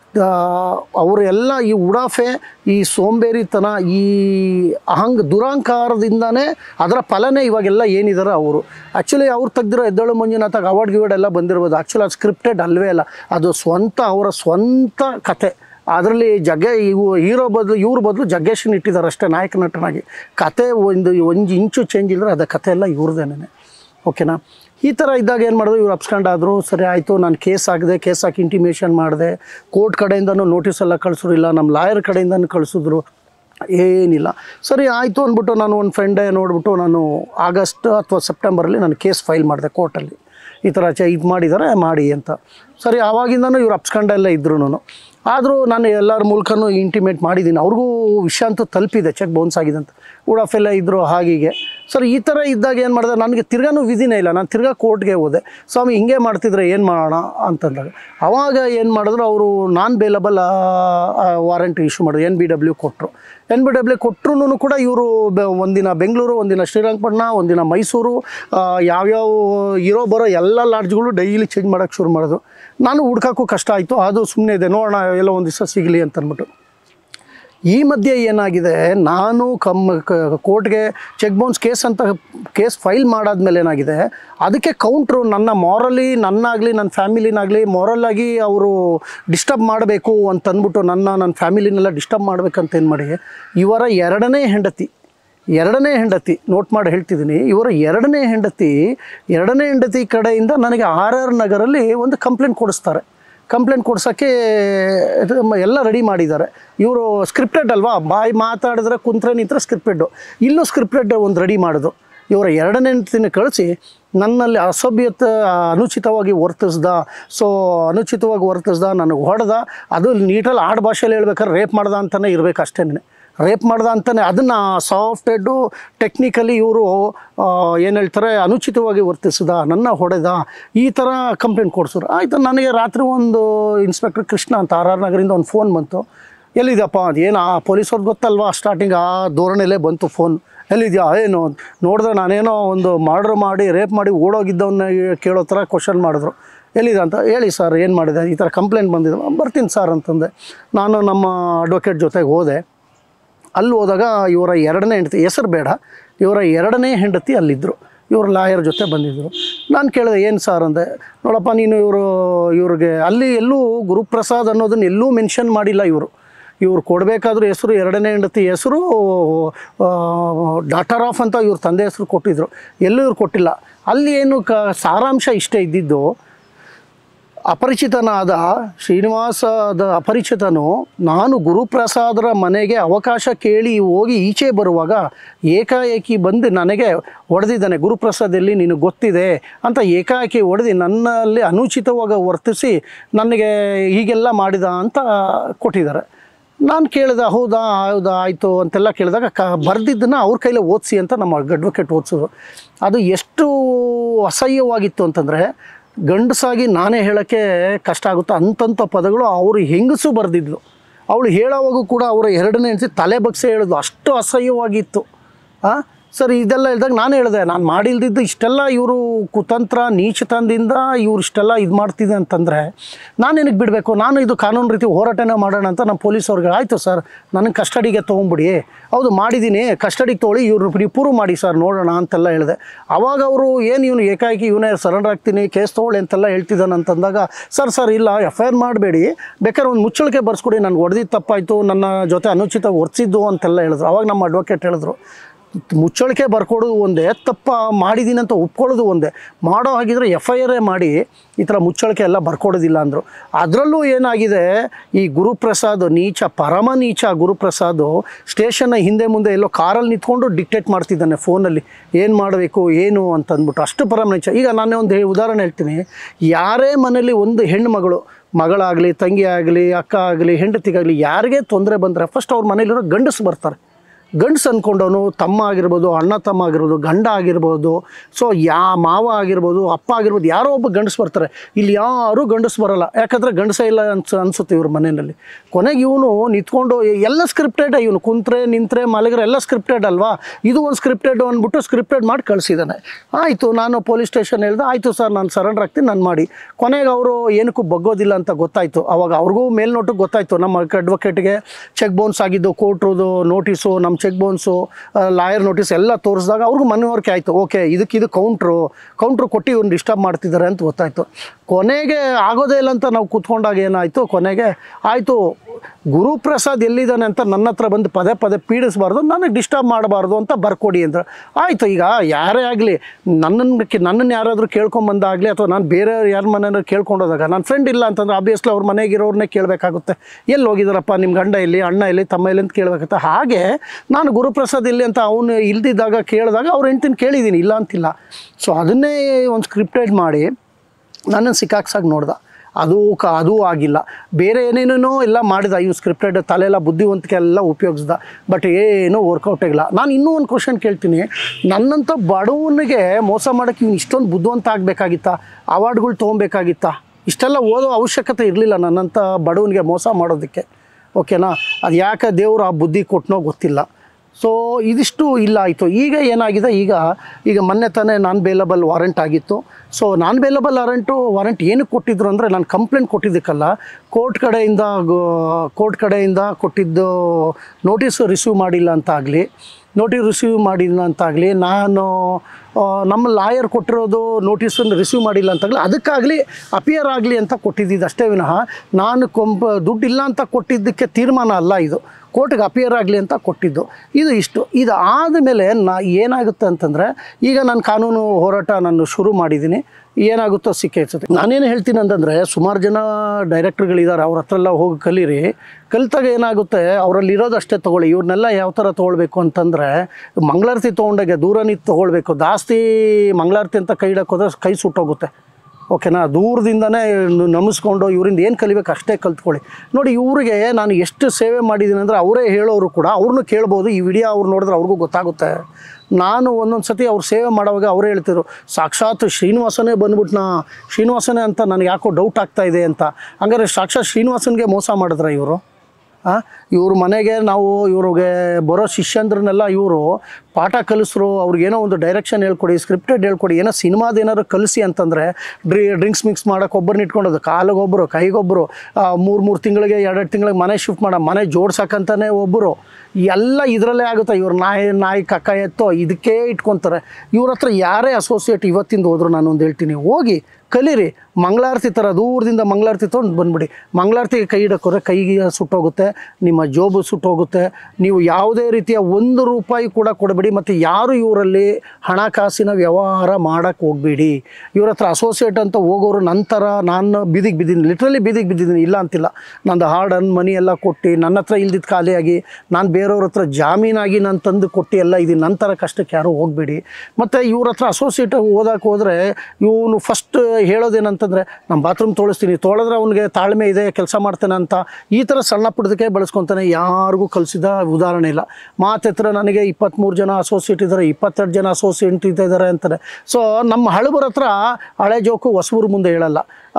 ಅವರೆಲ್ಲ ಈ ಉಡಾಫೆ ಈ ಸೋಂಬೇರಿತನ ಈ ಅಹಂಗ್ ದುರಹಂಕಾರದಿಂದನೇ ಅದರ ಫಲನೇ ಇವಾಗೆಲ್ಲ ಏನಿದ್ದಾರೆ ಅವರು ಆ್ಯಕ್ಚುಲಿ ಅವ್ರು ತೆಗ್ದಿರೋ ಎದ್ದೇಳು ಮಂಜುನಾಥಾಗ ಅವಾರ್ಡ್ ಗಿವಾರ್ಡ್ ಎಲ್ಲ ಬಂದಿರ್ಬೋದು ಆ್ಯಕ್ಚುಲಿ ಅದು ಸ್ಕ್ರಿಪ್ಟೆಡ್ ಅಲ್ವೇ ಅಲ್ಲ ಅದು ಸ್ವಂತ ಅವರ ಸ್ವಂತ ಕತೆ ಅದರಲ್ಲಿ ಜಗ್ಗೆ ಇವು ಹೀರೋ ಬದಲು ಇವ್ರ ಬದಲು ಜಗ್ಗೇಶನ್ ಇಟ್ಟಿದ್ದಾರೆ ಅಷ್ಟೇ ನಾಯಕ ನಟನಾಗಿ ಕತೆ ಒಂದು ಒಂದು ಇಂಚು ಚೇಂಜ್ ಇಲ್ಲದ್ರೆ ಅದ ಕತೆ ಎಲ್ಲ ಇವ್ರದ್ದೇನೆ ಓಕೆನಾ ಈ ಥರ ಇದ್ದಾಗ ಏನು ಮಾಡಿದ್ರು ಇವ್ರು ಅಪ್ಸ್ಕೊಂಡಾದ್ರು ಸರಿ ಆಯಿತು ನಾನು ಕೇಸ್ ಹಾಕಿದೆ ಕೇಸ್ ಹಾಕಿ ಇಂಟಿಮೇಷನ್ ಮಾಡಿದೆ ಕೋರ್ಟ್ ಕಡೆಯಿಂದನೂ ನೋಟಿಸ್ ಎಲ್ಲ ಕಳಿಸಿದ್ರು ನಮ್ಮ ಲಾಯರ್ ಕಡೆಯಿಂದನೂ ಕಳಿಸಿದ್ರು ಏನಿಲ್ಲ ಸರಿ ಆಯಿತು ಅಂದ್ಬಿಟ್ಟು ನಾನು ಒಂದು ಫ್ರೆಂಡೇ ನೋಡಿಬಿಟ್ಟು ನಾನು ಆಗಸ್ಟ್ ಅಥವಾ ಸೆಪ್ಟೆಂಬರಲ್ಲಿ ನಾನು ಕೇಸ್ ಫೈಲ್ ಮಾಡಿದೆ ಕೋರ್ಟಲ್ಲಿ ಈ ಥರ ಚ ಇದು ಮಾಡಿದ್ದಾರೆ ಮಾಡಿ ಅಂತ ಸರಿ ಆವಾಗಿಂದನೂ ಇವ್ರು ಅಪ್ಸ್ಕೊಂಡೆಲ್ಲ ಇದ್ರು ಆದರೂ ನಾನು ಎಲ್ಲರ ಮೂಲಕನೂ ಇಂಟಿಮೇಟ್ ಮಾಡಿದ್ದೀನಿ ಅವ್ರಿಗೂ ವಿಷಯ ಅಂತೂ ತಲುಪಿದೆ ಚೆಕ್ ಬೌನ್ಸ್ ಆಗಿದೆ ಅಂತ ಉಡಾಫೆಲ್ಲ ಇದ್ದರು ಹಾಗೀಗೆ ಸರ್ ಈ ಥರ ಇದ್ದಾಗ ಏನು ಮಾಡಿದೆ ನನಗೆ ತಿರ್ಗಾನೂ ವಿಧಿನೇ ಇಲ್ಲ ನಾನು ತಿರ್ಗಾ ಕೋರ್ಟ್ಗೆ ಹೋದೆ ಸ್ವಾಮಿ ಹಿಂಗೆ ಮಾಡ್ತಿದ್ರೆ ಏನು ಮಾಡೋಣ ಅಂತಂದಾಗ ಅವಾಗ ಏನು ಮಾಡಿದ್ರು ಅವರು ನಾನ್ ಬೇಲಬಲ್ ವಾರಂಟ್ ಇಶ್ಯೂ ಮಾಡಿದ್ರು ಎನ್ ಬಿ ಡಬ್ಲ್ಯೂ ಕೊಟ್ಟರು ಎನ್ ಬಿ ಡಬ್ಲ್ಯೂ ಕೊಟ್ಟರು ಕೂಡ ಇವರು ಒಂದಿನ ಬೆಂಗಳೂರು ಒಂದಿನ ಶ್ರೀರಂಗಪಟ್ಟಣ ಒಂದಿನ ಮೈಸೂರು ಆ, ಯಾವ್ಯಾವ ಇರೋ ಬರೋ ಎಲ್ಲ ಲಾಡ್ಜ್ಗಳು ಡೈಲಿ ಚೇಂಜ್ ಮಾಡೋಕ್ಕೆ ಶುರು ಮಾಡಿದ್ರು ನಾನು ಹುಡ್ಕೋಕ್ಕೂ ಕಷ್ಟ ಆಯಿತು ಅದು ಸುಮ್ಮನೆ ಇದೆ ನೋಡೋಣ ಎಲ್ಲೋ ಒಂದು ದಿವಸ ಸಿಗಲಿ ಅಂತಂದ್ಬಿಟ್ಟು ಈ ಮಧ್ಯೆ ಏನಾಗಿದೆ ನಾನು ಕಮ್ ಕೋರ್ಟ್ಗೆ ಚೆಕ್ ಬೌನ್ಸ್ ಕೇಸ್ ಅಂತ ಕೇಸ್ ಫೈಲ್ ಮಾಡಾದ್ಮೇಲೆ ಏನಾಗಿದೆ ಅದಕ್ಕೆ ಕೌಂಟ್ರು ನನ್ನ ಮಾರಲಿ ನನ್ನಾಗಲಿ ನನ್ನ ಫ್ಯಾಮಿಲಿನಾಗಲಿ ಮಾರಲ್ಲಾಗಿ ಅವರು ಡಿಸ್ಟರ್ಬ್ ಮಾಡಬೇಕು ಅಂತಂದ್ಬಿಟ್ಟು ನನ್ನ ನನ್ನ ಫ್ಯಾಮಿಲಿನೆಲ್ಲ ಡಿಸ್ಟರ್ಬ್ ಮಾಡ್ಬೇಕಂತ ಏನು ಮಾಡಿ ಇವರ ಎರಡನೇ ಹೆಂಡತಿ ಎರಡನೇ ಹೆಂಡತಿ ನೋಟ್ ಮಾಡಿ ಹೇಳ್ತಿದ್ದೀನಿ ಇವರ ಎರಡನೇ ಹೆಂಡತಿ ಎರಡನೇ ಹೆಂಡತಿ ಕಡೆಯಿಂದ ನನಗೆ ಆರ್ ಆರ್ ನಗರಲ್ಲಿ ಒಂದು ಕಂಪ್ಲೇಂಟ್ ಕೊಡಿಸ್ತಾರೆ ಕಂಪ್ಲೇಂಟ್ ಕೊಡ್ಸೋಕ್ಕೆ ಇದು ಮ- ಎಲ್ಲ ರೆಡಿ ಮಾಡಿದ್ದಾರೆ ಇವರು ಸ್ಕ್ರಿಪ್ಟೆಡ್ ಅಲ್ವಾ ಬಾಯಿ ಮಾತಾಡಿದ್ರೆ ಕುಂತ್ರೆ ನಿಂತ್ರೆ ಸ್ಕ್ರಿಪ್ಟೆಡ್ಡು ಇಲ್ಲೂ ಸ್ಕ್ರಿಪ್ಟೆಡ್ ಒಂದು ರೆಡಿ ಮಾಡೋದು ಇವರ ಎರಡನೇ ಹೆಂಡತಿನ ಕಳಿಸಿ ನನ್ನಲ್ಲಿ ಅಸಭ್ಯತ ಅನುಚಿತವಾಗಿ ವರ್ತಿಸ್ದ ಸೊ ಅನುಚಿತವಾಗಿ ವರ್ತಿಸ್ದ ನನಗೆ ಹೊಡೆದ ಅದು ನೀಟಲ್ಲಿ ಆಡು ಭಾಷೆಯಲ್ಲಿ ಹೇಳ್ಬೇಕಾದ್ರೆ ರೇಪ್ ಮಾಡ್ದ ಅಂತಲೇ ಇರಬೇಕು ಅಷ್ಟೇನೆ ರೇಪ್ ಮಾಡ್ದ ಅಂತಲೇ ಅದನ್ನು ಸಾಫ್ಟ್ವೇರ್ಡು ಟೆಕ್ನಿಕಲಿ ಇವರು ಏನು ಹೇಳ್ತಾರೆ ಅನುಚಿತವಾಗಿ ವರ್ತಿಸಿದ ನನ್ನ ಹೊಡೆದ ಈ ಥರ ಕಂಪ್ಲೇಂಟ್ ಕೊಡ್ಸಿದ್ರು ಆಯಿತು ನನಗೆ ರಾತ್ರಿ ಒಂದು ಇನ್ಸ್ಪೆಕ್ಟರ್ ಕೃಷ್ಣ ಅಂತ ಆರ್ ಆರ್ ನಗರಿಂದ ಒಂದು ಫೋನ್ ಬಂತು ಎಲ್ಲಿದೆಯಪ್ಪ ಅದು ಏನು ಆ ಪೊಲೀಸವ್ರಿಗೆ ಗೊತ್ತಲ್ವಾ ಸ್ಟಾರ್ಟಿಂಗ್ ಆ ಧೋರಣೆಲೇ ಬಂತು ಫೋನ್ ಎಲ್ಲಿದೆಯಾ ಏನು ನೋಡಿದ್ರೆ ನಾನೇನೋ ಒಂದು ಮರ್ಡ್ರ್ ಮಾಡಿ ರೇಪ್ ಮಾಡಿ ಓಡೋಗಿದ್ದವನ್ನ ಕೇಳೋ ಥರ ಕ್ವಶನ್ ಮಾಡಿದ್ರು ಎಲ್ಲಿದೆ ಅಂತ ಹೇಳಿ ಸರ್ ಏನು ಮಾಡಿದೆ ಈ ಥರ ಕಂಪ್ಲೇಂಟ್ ಬಂದಿದೆ ಬರ್ತೀನಿ ಸರ್ ಅಂತಂದೆ ನಾನು ನಮ್ಮ ಅಡ್ವೊಕೇಟ್ ಜೊತೆಗೆ ಹೋದೆ ಅಲ್ಲಿ ಹೋದಾಗ ಇವರ ಎರಡನೇ ಹೆಂಡತಿ ಹೆಸರು ಬೇಡ ಇವರ ಎರಡನೇ ಹೆಂಡತಿ ಅಲ್ಲಿದ್ದರು ಇವರು ಲಾಯರ್ ಜೊತೆ ಬಂದಿದ್ದರು ನಾನು ಕೇಳಿದೆ ಏನು ಸರ್ ಅಂದೆ ನೋಡಪ್ಪ ನೀನು ಇವರು ಇವ್ರಿಗೆ ಅಲ್ಲಿ ಎಲ್ಲೂ ಗುರುಪ್ರಸಾದ್ ಅನ್ನೋದನ್ನ ಎಲ್ಲೂ ಮೆನ್ಷನ್ ಮಾಡಿಲ್ಲ ಇವರು ಇವ್ರು ಕೊಡಬೇಕಾದ್ರೂ ಹೆಸರು ಎರಡನೇ ಹೆಂಡತಿ ಹೆಸರು ಡಾಟರ್ ಆಫ್ ಅಂತ ಇವ್ರ ತಂದೆ ಹೆಸರು ಕೊಟ್ಟಿದ್ರು ಎಲ್ಲೂ ಇವ್ರು ಕೊಟ್ಟಿಲ್ಲ ಅಲ್ಲಿ ಏನು ಕ ಸಾರಾಂಶ ಇಷ್ಟೇ ಇದ್ದಿದ್ದು ಅಪರಿಚಿತನಾದ ಶ್ರೀನಿವಾಸದ ಅಪರಿಚಿತನು ನಾನು ಗುರುಪ್ರಸಾದರ ಮನೆಗೆ ಅವಕಾಶ ಕೇಳಿ ಹೋಗಿ ಈಚೆ ಬರುವಾಗ ಏಕಾಏಕಿ ಬಂದು ನನಗೆ ಹೊಡೆದಿದ್ದಾನೆ ಗುರುಪ್ರಸಾದ್ ಎಲ್ಲಿ ನಿನಗೆ ಗೊತ್ತಿದೆ ಅಂತ ಏಕಾಏಕಿ ಹೊಡೆದು ನನ್ನಲ್ಲಿ ಅನುಚಿತವಾಗಿ ವರ್ತಿಸಿ ನನಗೆ ಹೀಗೆಲ್ಲ ಮಾಡಿದ ಅಂತ ಕೊಟ್ಟಿದ್ದಾರೆ ನಾನು ಕೇಳಿದೆ ಹೌದಾ ಹೌದಾ ಆಯಿತು ಅಂತೆಲ್ಲ ಕೇಳಿದಾಗ ಕ ಬರೆದಿದ್ದನ್ನು ಅವ್ರ ಕೈಲೇ ಓದಿಸಿ ಅಂತ ನಮ್ಮ ಅಡ್ವೊಕೇಟ್ ಓದಿಸಿದ್ರು ಅದು ಎಷ್ಟು ಅಸಹ್ಯವಾಗಿತ್ತು ಅಂತಂದರೆ ಗಂಡಸಾಗಿ ನಾನೇ ಹೇಳೋಕ್ಕೆ ಕಷ್ಟ ಆಗುತ್ತೆ ಅಂಥಂಥ ಪದಗಳು ಅವರು ಹೆಂಗಸು ಬರೆದಿದ್ಲು ಅವಳು ಹೇಳೋವಾಗೂ ಕೂಡ ಅವರ ಎರಡನೇ ಹೆಂಡತಿ ತಲೆ ಬಗ್ಸೆ ಹೇಳಿದ್ಲು ಅಷ್ಟು ಅಸಹ್ಯವಾಗಿತ್ತು ಆ ಸರ್ ಇದೆಲ್ಲ ಹೇಳಿದಾಗ ನಾನು ಹೇಳಿದೆ ನಾನು ಮಾಡಿಲ್ದಿದ್ದು ಇಷ್ಟೆಲ್ಲ ಇವರು ಕುತಂತ್ರ ನೀಚತನದಿಂದ ಇವ್ರು ಇಷ್ಟೆಲ್ಲ ಇದು ಮಾಡ್ತಿದೆ ಅಂತಂದರೆ ನಾನು ಏನಕ್ಕೆ ಬಿಡಬೇಕು ನಾನು ಇದು ಕಾನೂನು ರೀತಿ ಹೋರಾಟನೇ ಮಾಡೋಣ ಅಂತ ನಮ್ಮ ಪೊಲೀಸವ್ರಿಗೆ ಆಯಿತು ಸರ್ ನನಗೆ ಕಸ್ಟಡಿಗೆ ತೊಗೊಂಬಿಡಿ ಹೌದು ಮಾಡಿದ್ದೀನಿ ಕಸ್ಟಡಿಗೆ ತೊಗೊಳ್ಳಿ ಇವ್ರು ರಿಪೂರು ಮಾಡಿ ಸರ್ ನೋಡೋಣ ಅಂತೆಲ್ಲ ಹೇಳಿದೆ ಅವಾಗ ಅವರು ಏನು ಇವನು ಏಕಾಏಕಿ ಇವನೇ ಸರೆಂಡರ್ ಆಗ್ತೀನಿ ಕೇಸ್ ತೊಗೊಳ್ಳಿ ಅಂತೆಲ್ಲ ಹೇಳ್ತಿದ್ದಾನೆ ಅಂತಂದಾಗ ಸರ್ ಸರ್ ಇಲ್ಲ ಎಫ್ ಐ ಆರ್ ಮಾಡಬೇಡಿ ಬೇಕಾದ್ರೆ ಒಂದು ಮುಚ್ಚಳಿಕೆ ಬರ್ಸ್ಕೊಡಿ ನನಗೆ ಹೊಡೆದಿದ್ದು ತಪ್ಪಾಯಿತು ನನ್ನ ಜೊತೆ ಅನುಚಿತ ವರ್ತಿದ್ದು ಅಂತೆಲ್ಲ ಹೇಳಿದ್ರು ಅವಾಗ ನಮ್ಮ ಅಡ್ವೊಕೇಟ್ ಹೇಳಿದ್ರು ಮುಚ್ಚಳಿಕೆ ಬರ್ಕೊಡೋದು ಒಂದೇ ತಪ್ಪ ಮಾಡಿದ್ದೀನಿ ಅಂತ ಒಪ್ಕೊಳ್ಳೋದು ಒಂದೇ ಮಾಡೋ ಹಾಗಿದ್ರೆ ಎಫ್ ಐ ಆರೇ ಮಾಡಿ ಈ ಥರ ಮುಚ್ಚಳಿಕೆ ಎಲ್ಲ ಬರ್ಕೊಡೋದಿಲ್ಲ ಅಂದರು ಅದರಲ್ಲೂ ಏನಾಗಿದೆ ಈ ಗುರುಪ್ರಸಾದ್ ನೀಚ ಪರಮ ನೀಚ ಗುರುಪ್ರಸಾದ್ ಸ್ಟೇಷನ್ನ ಹಿಂದೆ ಮುಂದೆ ಎಲ್ಲೋ ಕಾರಲ್ಲಿ ನಿಂತ್ಕೊಂಡು ಡಿಕ್ಟೇಟ್ ಮಾಡ್ತಿದ್ದಾನೆ ಫೋನಲ್ಲಿ ಏನು ಮಾಡಬೇಕು ಏನು ಅಂತ ಅಂದ್ಬಿಟ್ಟು ಅಷ್ಟು ಪರಮ ನೀಚ ಈಗ ನಾನೇ ಒಂದು ಹೇ- ಉದಾಹರಣೆ ಹೇಳ್ತೀನಿ ಯಾರೇ ಮನೇಲಿ ಒಂದು ಹೆಣ್ಣು ಮಗಳು ಮಗಳಾಗಲಿ ತಂಗಿ ಆಗಲಿ ಅಕ್ಕ ಆಗಲಿ ಹೆಂಡತಿಗಾಗಲಿ ಯಾರಿಗೇ ತೊಂದರೆ ಬಂದರೆ ಫಸ್ಟ್ ಅವ್ರ ಮನೇಲಿರೋ ಗಂಡಸು ಬರ್ತಾರೆ ಗಂಡಸು ಅಂದ್ಕೊಂಡವನು ತಮ್ಮ ಆಗಿರ್ಬೋದು ಅಣ್ಣ ತಮ್ಮ ಆಗಿರ್ಬೋದು ಗಂಡ ಆಗಿರ್ಬೋದು ಸೊ ಯಾ ಮಾವ ಆಗಿರ್ಬೋದು ಅಪ್ಪ ಆಗಿರ್ಬೋದು ಯಾರೋ ಒಬ್ಬ ಗಂಡಸು ಬರ್ತಾರೆ ಇಲ್ಲಿ ಯಾರೂ ಗಂಡಸು ಬರಲ್ಲ ಯಾಕಂದರೆ ಗಂಡಸೇ ಇಲ್ಲ ಅನ್ಸ ಅನಿಸುತ್ತೆ ಇವ್ರ ಮನೆಯಲ್ಲಿ ಕೊನೆಗೆ ಇವನು ನಿಂತ್ಕೊಂಡು ಎಲ್ಲ ಸ್ಕ್ರಿಪ್ಟೆಡ್ ಇವನು ಕುಂತ್ರೆ ನಿಂತ್ರೆ ಮಲಗಿದ್ರೆ ಎಲ್ಲ ಸ್ಕ್ರಿಪ್ಟೆಡ್ ಅಲ್ವಾ ಇದು ಒಂದು ಸ್ಕ್ರಿಪ್ಟೆಡ್ ಅಂದ್ಬಿಟ್ಟು ಸ್ಕ್ರಿಪ್ಟೆಡ್ ಮಾಡಿ ಕಳಿಸಿದ್ದಾನೆ ಆಯಿತು ನಾನು ಪೊಲೀಸ್ ಸ್ಟೇಷನ್ ಹೇಳ್ದೆ ಆಯಿತು ಸರ್ ನಾನು ಸರೆಂಡರ್ ಆಗ್ತೀನಿ ನಾನು ಮಾಡಿ ಕೊನೆಗೆ ಅವರು ಏನಕ್ಕೂ ಬಗ್ಗೋದಿಲ್ಲ ಅಂತ ಗೊತ್ತಾಯಿತು ಅವಾಗ ಅವ್ರಿಗೂ ಮೇಲ್ನೋಟಕ್ಕೆ ಗೊತ್ತಾಯಿತು ನಮ್ಮ ಅಡ್ವೊಕೇಟ್ಗೆ ಚೆಕ್ ಬೌನ್ಸ್ ಆಗಿದ್ದು ಕೋರ್ಟ್ರದು ನೋಟಿಸು ನಮ್ಮ ಚೆಕ್ ಬೌನ್ಸು ಲಾಯರ್ ನೋಟಿಸ್ ಎಲ್ಲ ತೋರಿಸಿದಾಗ ಅವ್ರಿಗೂ ಮನವರಿಕೆ ಆಯಿತು ಓಕೆ ಇದಕ್ಕೆ ಇದು ಕೌಂಟ್ರು ಕೌಂಟ್ರು ಕೊಟ್ಟು ಇವ್ನು ಡಿಸ್ಟರ್ಬ್ ಮಾಡ್ತಿದ್ದಾರೆ ಅಂತ ಗೊತ್ತಾಯಿತು ಕೊನೆಗೆ ಆಗೋದೇ ಇಲ್ಲ ಅಂತ ನಾವು ಕೂತ್ಕೊಂಡಾಗ ಏನಾಯಿತು ಕೊನೆಗೆ ಆಯಿತು ಗುರುಪ್ರಸಾದ್ ಎಲ್ಲಿದ್ದಾನೆ ಅಂತ ನನ್ನ ಹತ್ರ ಬಂದು ಪದೇ ಪದೇ ಪೀಡಿಸಬಾರ್ದು ನನಗೆ ಡಿಸ್ಟರ್ಬ್ ಮಾಡಬಾರ್ದು ಅಂತ ಬರ್ಕೊಡಿ ಅಂತ ಆಯಿತು ಈಗ ಯಾರೇ ಆಗಲಿ ನನ್ನನ್ನು ನನ್ನನ್ನು ಯಾರಾದರೂ ಕೇಳ್ಕೊಂಬಂದಾಗಲಿ ಅಥವಾ ನಾನು ಬೇರೆ ಯಾರ ಮನೆಯವ್ರು ಕೇಳ್ಕೊಂಡೋದಾಗ ನನ್ನ ಫ್ರೆಂಡ್ ಇಲ್ಲ ಅಂತಂದ್ರೆ ಆಬ್ವಿಯಸ್ಲಿ ಅವ್ರ ಮನೆಗಿರೋರನ್ನೇ ಕೇಳಬೇಕಾಗುತ್ತೆ ಎಲ್ಲಿ ಹೋಗಿದ್ದಾರಪ್ಪ ನಿಮ್ಮ ಗಂಡ ಇಲ್ಲಿ ಅಣ್ಣ ಇಲ್ಲಿ ತಮ್ಮ ಇಲ್ಲಿ ಅಂತ ಕೇಳಬೇಕಾಗುತ್ತೆ ಹಾಗೆ ನಾನು ಗುರುಪ್ರಸಾದ್ ಇಲ್ಲಿ ಅಂತ ಅವನು ಇಲ್ದಿದ್ದಾಗ ಕೇಳಿದಾಗ ಅವ್ರ ಹೆಂಡ್ತಿನ ಕೇಳಿದ್ದೀನಿ ಇಲ್ಲ ಅಂತಿಲ್ಲ ಸೊ ಅದನ್ನೇ ಒಂದು ಸ್ಕ್ರಿಪ್ಟೆಡ್ ಮಾಡಿ ನನ್ನನ್ನು ಸಿಕ್ಕಾಕ್ಸಾಗಿ ನೋಡ್ದ ಅದು ಕ ಅದು ಆಗಿಲ್ಲ ಬೇರೆ ಏನೇನೋ ಎಲ್ಲ ಮಾಡಿದ ಇವು ಸ್ಕ್ರಿಪ್ಟೆಡ್ ತಲೆಲ್ಲ ಬುದ್ಧಿವಂತಿಕೆ ಎಲ್ಲ ಉಪಯೋಗಿಸ್ದ ಬಟ್ ಏನೂ ವರ್ಕೌಟ್ ಆಗಿಲ್ಲ ನಾನು ಇನ್ನೂ ಒಂದು ಕ್ವಶನ್ ಕೇಳ್ತೀನಿ ನನ್ನಂಥ ಬಡವನಿಗೆ ಮೋಸ ಮಾಡೋಕ್ಕೆ ಇವ್ನು ಇಷ್ಟೊಂದು ಬುದ್ಧಿವಂತ ಆಗಬೇಕಾಗಿತ್ತಾ ಅವಾರ್ಡ್ಗಳು ತೊಗೊಬೇಕಾಗಿತ್ತಾ ಇಷ್ಟೆಲ್ಲ ಓದೋ ಅವಶ್ಯಕತೆ ಇರಲಿಲ್ಲ ನನ್ನಂಥ ಬಡವನಿಗೆ ಮೋಸ ಮಾಡೋದಕ್ಕೆ ಓಕೆನಾ ಅದು ಯಾಕೆ ದೇವರು ಆ ಬುದ್ಧಿ ಕೊಟ್ಟನೋ ಗೊತ್ತಿಲ್ಲ ಸೊ ಇದಿಷ್ಟು ಇಲ್ಲ ಆಯಿತು ಈಗ ಏನಾಗಿದೆ ಈಗ ಈಗ ಮೊನ್ನೆ ತಾನೇ ನಾನ್ ಬೇಲಬಲ್ ವಾರೆಂಟ್ ಆಗಿತ್ತು so non bailable warrant warrant ಏನಕ್ಕೆ ಕೊಟ್ಟಿದ್ರು ಅಂದರೆ ನಾನು ಕಂಪ್ಲೇಂಟ್ ಕೊಟ್ಟಿದ್ದಕ್ಕಲ್ಲ ಕೋರ್ಟ್ ಕಡೆಯಿಂದ ಕೋರ್ಟ್ ಕಡೆಯಿಂದ ಕೊಟ್ಟಿದ್ದು ನೋಟಿಸ್ ರಿಸೀವ್ ಮಾಡಿಲ್ಲ ಅಂತ ಆಗಲಿ ನೋಟಿಸ್ ರಿಸೀವ್ ಮಾಡಿಲ್ಲ ಅಂತಾಗಲಿ ನಾನು ಆ, ನಮ್ಮ ಲಾಯರ್ ಕೊಟ್ಟಿರೋದು ನೋಟಿಸನ್ನು ರಿಸೀವ್ ಮಾಡಿಲ್ಲ ಅಂತಾಗಲಿ ಅದಕ್ಕಾಗಲಿ ಅಪಿಯರ್ ಆಗಲಿ ಅಂತ ಕೊಟ್ಟಿದ್ದಿದ್ದು ಅಷ್ಟೇ ವಿನಃ ನಾನು ಕೊಂಬ ದುಡ್ಡಿಲ್ಲ ಅಂತ ಕೊಟ್ಟಿದ್ದಕ್ಕೆ ತೀರ್ಮಾನ ಅಲ್ಲ ಇದು ಕೋರ್ಟ್ಗೆ ಅಪಿಯರ್ ಆಗಲಿ ಅಂತ ಕೊಟ್ಟಿದ್ದು ಇದು ಇಷ್ಟು ಇದು ಆದಮೇಲೆ ನಾ ಏನಾಗುತ್ತೆ ಅಂತಂದರೆ ಈಗ ನಾನು ಕಾನೂನು ಹೋರಾಟ ನಾನು ಶುರು ಮಾಡಿದ್ದೀನಿ ಏನಾಗುತ್ತೋ ಸಿಕ್ಕೇ ಇರ್ತದೆ ನಾನೇನು ಹೇಳ್ತೀನಿ ಅಂತಂದರೆ ಸುಮಾರು ಜನ ಡೈರೆಕ್ಟ್ರುಗಳಿದ್ದಾರೆ ಅವ್ರ ಹತ್ರ ಎಲ್ಲ ಹೋಗಿ ಕಲೀರಿ ಕಲಿತಾಗ ಏನಾಗುತ್ತೆ ಅವರಲ್ಲಿ ಇರೋದಷ್ಟೇ ತೊಗೊಳ್ಳಿ ಇವ್ರನ್ನೆಲ್ಲ ಯಾವ ಥರ ತೊಗೊಳ್ಬೇಕು ಅಂತಂದರೆ ಮಂಗಳಾರತಿ ತೊಗೊಂಡಾಗೆ ದೂರ ನಿಂತು ತೊಗೊಳ್ಬೇಕು ಜಾಸ್ತಿ ಮಂಗಳಾರತಿ ಅಂತ ಕೈ ಇಡಕ್ಕೆ ಹೋದ್ರೆ ಕೈ ಸುಟ್ಟೋಗುತ್ತೆ ಓಕೆನಾ ದೂರದಿಂದನೇ ನಮಿಸ್ಕೊಂಡು ಇವರಿಂದ ಏನು ಕಲಿಬೇಕು ಅಷ್ಟೇ ಕಲ್ತ್ಕೊಳ್ಳಿ ನೋಡಿ ಇವರಿಗೆ ನಾನು ಎಷ್ಟು ಸೇವೆ ಮಾಡಿದ್ದೀನಿ ಅಂದರೆ ಅವರೇ ಹೇಳೋರು ಕೂಡ ಅವ್ರನ್ನೂ ಕೇಳ್ಬೋದು ಈ ವಿಡಿಯೋ ಅವ್ರು ನೋಡಿದ್ರೆ ಅವ್ರಿಗೂ ಗೊತ್ತಾಗುತ್ತೆ ನಾನು ಒಂದೊಂದು ಸತಿ ಅವ್ರು ಸೇವೆ ಮಾಡೋವಾಗ ಅವರೇ ಹೇಳ್ತಿದ್ರು ಸಾಕ್ಷಾತ್ ಶ್ರೀನಿವಾಸನೇ ಬಂದ್ಬಿಟ್ನಾ ಶ್ರೀನಿವಾಸನೇ ಅಂತ ನನಗೆ ಯಾಕೋ ಡೌಟ್ ಆಗ್ತಾ ಇದೆ ಅಂತ ಹಂಗಾರೆ ಸಾಕ್ಷಾತ್ ಶ್ರೀನಿವಾಸನ್ಗೆ ಮೋಸ ಮಾಡಿದ್ರ ಇವರು ಇವ್ರ ಮನೆಗೆ ನಾವು ಇವ್ರಿಗೆ ಬರೋ ಶಿಷ್ಯಂದ್ರನ್ನೆಲ್ಲ ಇವರು ಪಾಠ ಕಲಿಸ್ರು ಅವ್ರಿಗೇನೋ ಒಂದು ಡೈರೆಕ್ಷನ್ ಹೇಳ್ಕೊಡಿ ಸ್ಕ್ರಿಪ್ಟೆಡ್ ಹೇಳ್ಕೊಡಿ ಏನೋ ಸಿನಿಮಾದ ಏನಾದ್ರು ಕಲಿಸಿ ಅಂತಂದರೆ ಡ್ರಿ ಡ್ರಿಂಕ್ಸ್ ಮಿಕ್ಸ್ ಮಾಡೋಕೆ ಒಬ್ಬರನ್ನ ಇಟ್ಕೊಂಡೋದು ಕಾಲಿಗೊಬ್ಬರು ಕೈಗೊಬ್ಬರು ಮೂರು ಮೂರು ತಿಂಗಳಿಗೆ ಎರಡೆರಡು ತಿಂಗಳಿಗೆ ಮನೆ ಶಿಫ್ಟ್ ಮಾಡೋ ಮನೆ ಜೋಡ್ಸಕ್ಕಂತಾನೆ ಒಬ್ಬರು ಎಲ್ಲ ಇದರಲ್ಲೇ ಆಗುತ್ತೆ ಇವ್ರು ನಾಯಿ ನಾಯಿ ಕಕ್ಕ ಎತ್ತೋ ಇದಕ್ಕೇ ಇಟ್ಕೊತಾರೆ ಇವ್ರ ಹತ್ರ ಯಾರೇ ಅಸೋಸಿಯೇಟ್ ಇವತ್ತಿಂದ ಹೋದ್ರು ನಾನು ಒಂದು ಹೇಳ್ತೀನಿ ಹೋಗಿ ಕಲೀರಿ ಮಂಗಳಾರತಿ ಥರ ದೂರದಿಂದ ಮಂಗಳಾರತಿ ತೊಗೊಂಡು ಬಂದ್ಬಿಡಿ ಮಂಗಳಾರತಿಗೆ ಕೈ ಇಡಕ್ಕೋದ್ರೆ ಕೈಗೆ ಸುಟ್ಟೋಗುತ್ತೆ ನಿಮ್ಮ ಜೋಬು ಸುಟ್ಟೋಗುತ್ತೆ ನೀವು ಯಾವುದೇ ರೀತಿಯ ಒಂದು ರೂಪಾಯಿ ಕೂಡ ಕೊಡಬೇಡಿ ಮತ್ತು ಯಾರು ಇವರಲ್ಲಿ ಹಣಕಾಸಿನ ವ್ಯವಹಾರ ಮಾಡೋಕ್ಕೆ ಹೋಗಬೇಡಿ ಇವ್ರ ಹತ್ರ ಅಸೋಸಿಯೇಟ್ ಅಂತ ಹೋಗೋರು ನಂತರ ನಾನು ಬೀದಿಗೆ ಬಿದ್ದೀನಿ ಲಿಟ್ರಲಿ ಬೀದಿಗೆ ಬಿದ್ದಿದ್ದೀನಿ ಇಲ್ಲ ಅಂತಿಲ್ಲ ನಂದು ಹಾರ್ಡ್ ಅನ್ ಮನಿ ಎಲ್ಲ ಕೊಟ್ಟು ನನ್ನ ಹತ್ರ ಇಲ್ದಿದ್ದು ಖಾಲಿಯಾಗಿ ನಾನು ಬೇರೆಯವ್ರ ಹತ್ರ ಜಾಮೀನಾಗಿ ನಾನು ತಂದು ಕೊಟ್ಟು ಎಲ್ಲ ಇದೀನಿ ನಂತರ ಕಷ್ಟಕ್ಕೆ ಯಾರೂ ಹೋಗಬೇಡಿ ಮತ್ತು ಇವ್ರ ಹತ್ರ ಅಸೋಸಿಯೇಟ್ ಓದಕ್ಕೆ ಹೋದರೆ ಇವನು ಫಸ್ಟ್ ಹೇಳೋದೇನಂತಂದರೆ ನಾನು ಬಾತ್ರೂಮ್ ತೊಳಿಸ್ತೀನಿ ತೊಳೆದ್ರೆ ಅವನಿಗೆ ತಾಳ್ಮೆ ಇದೆ ಕೆಲಸ ಮಾಡ್ತಾನೆ ಅಂತ ಈ ಥರ ಸಣ್ಣ ಪುಟ್ಟದಕ್ಕೆ ಬಳಸ್ಕೊತಾನೆ ಯಾರಿಗೂ ಕಲಿಸಿದ ಉದಾಹರಣೆ ಇಲ್ಲ ಮಾತೆತ್ರ ನನಗೆ ಇಪ್ಪತ್ತ್ಮೂರು ಜನ ಅಸೋಸಿಯೇಟ್ ಇದ್ದಾರೆ ಇಪ್ಪತ್ತೆರಡು ಜನ ಅಸೋಸಿಯೇಟ್ ಇದ್ದಾರೆ ಅಂತಾರೆ ಸೊ ನಮ್ಮ ಹಳಬರ ಹತ್ರ ಹಳೆ ಜೋಕು ಹೊಸಬರು ಮುಂದೆ ಹೇಳಲ್ಲ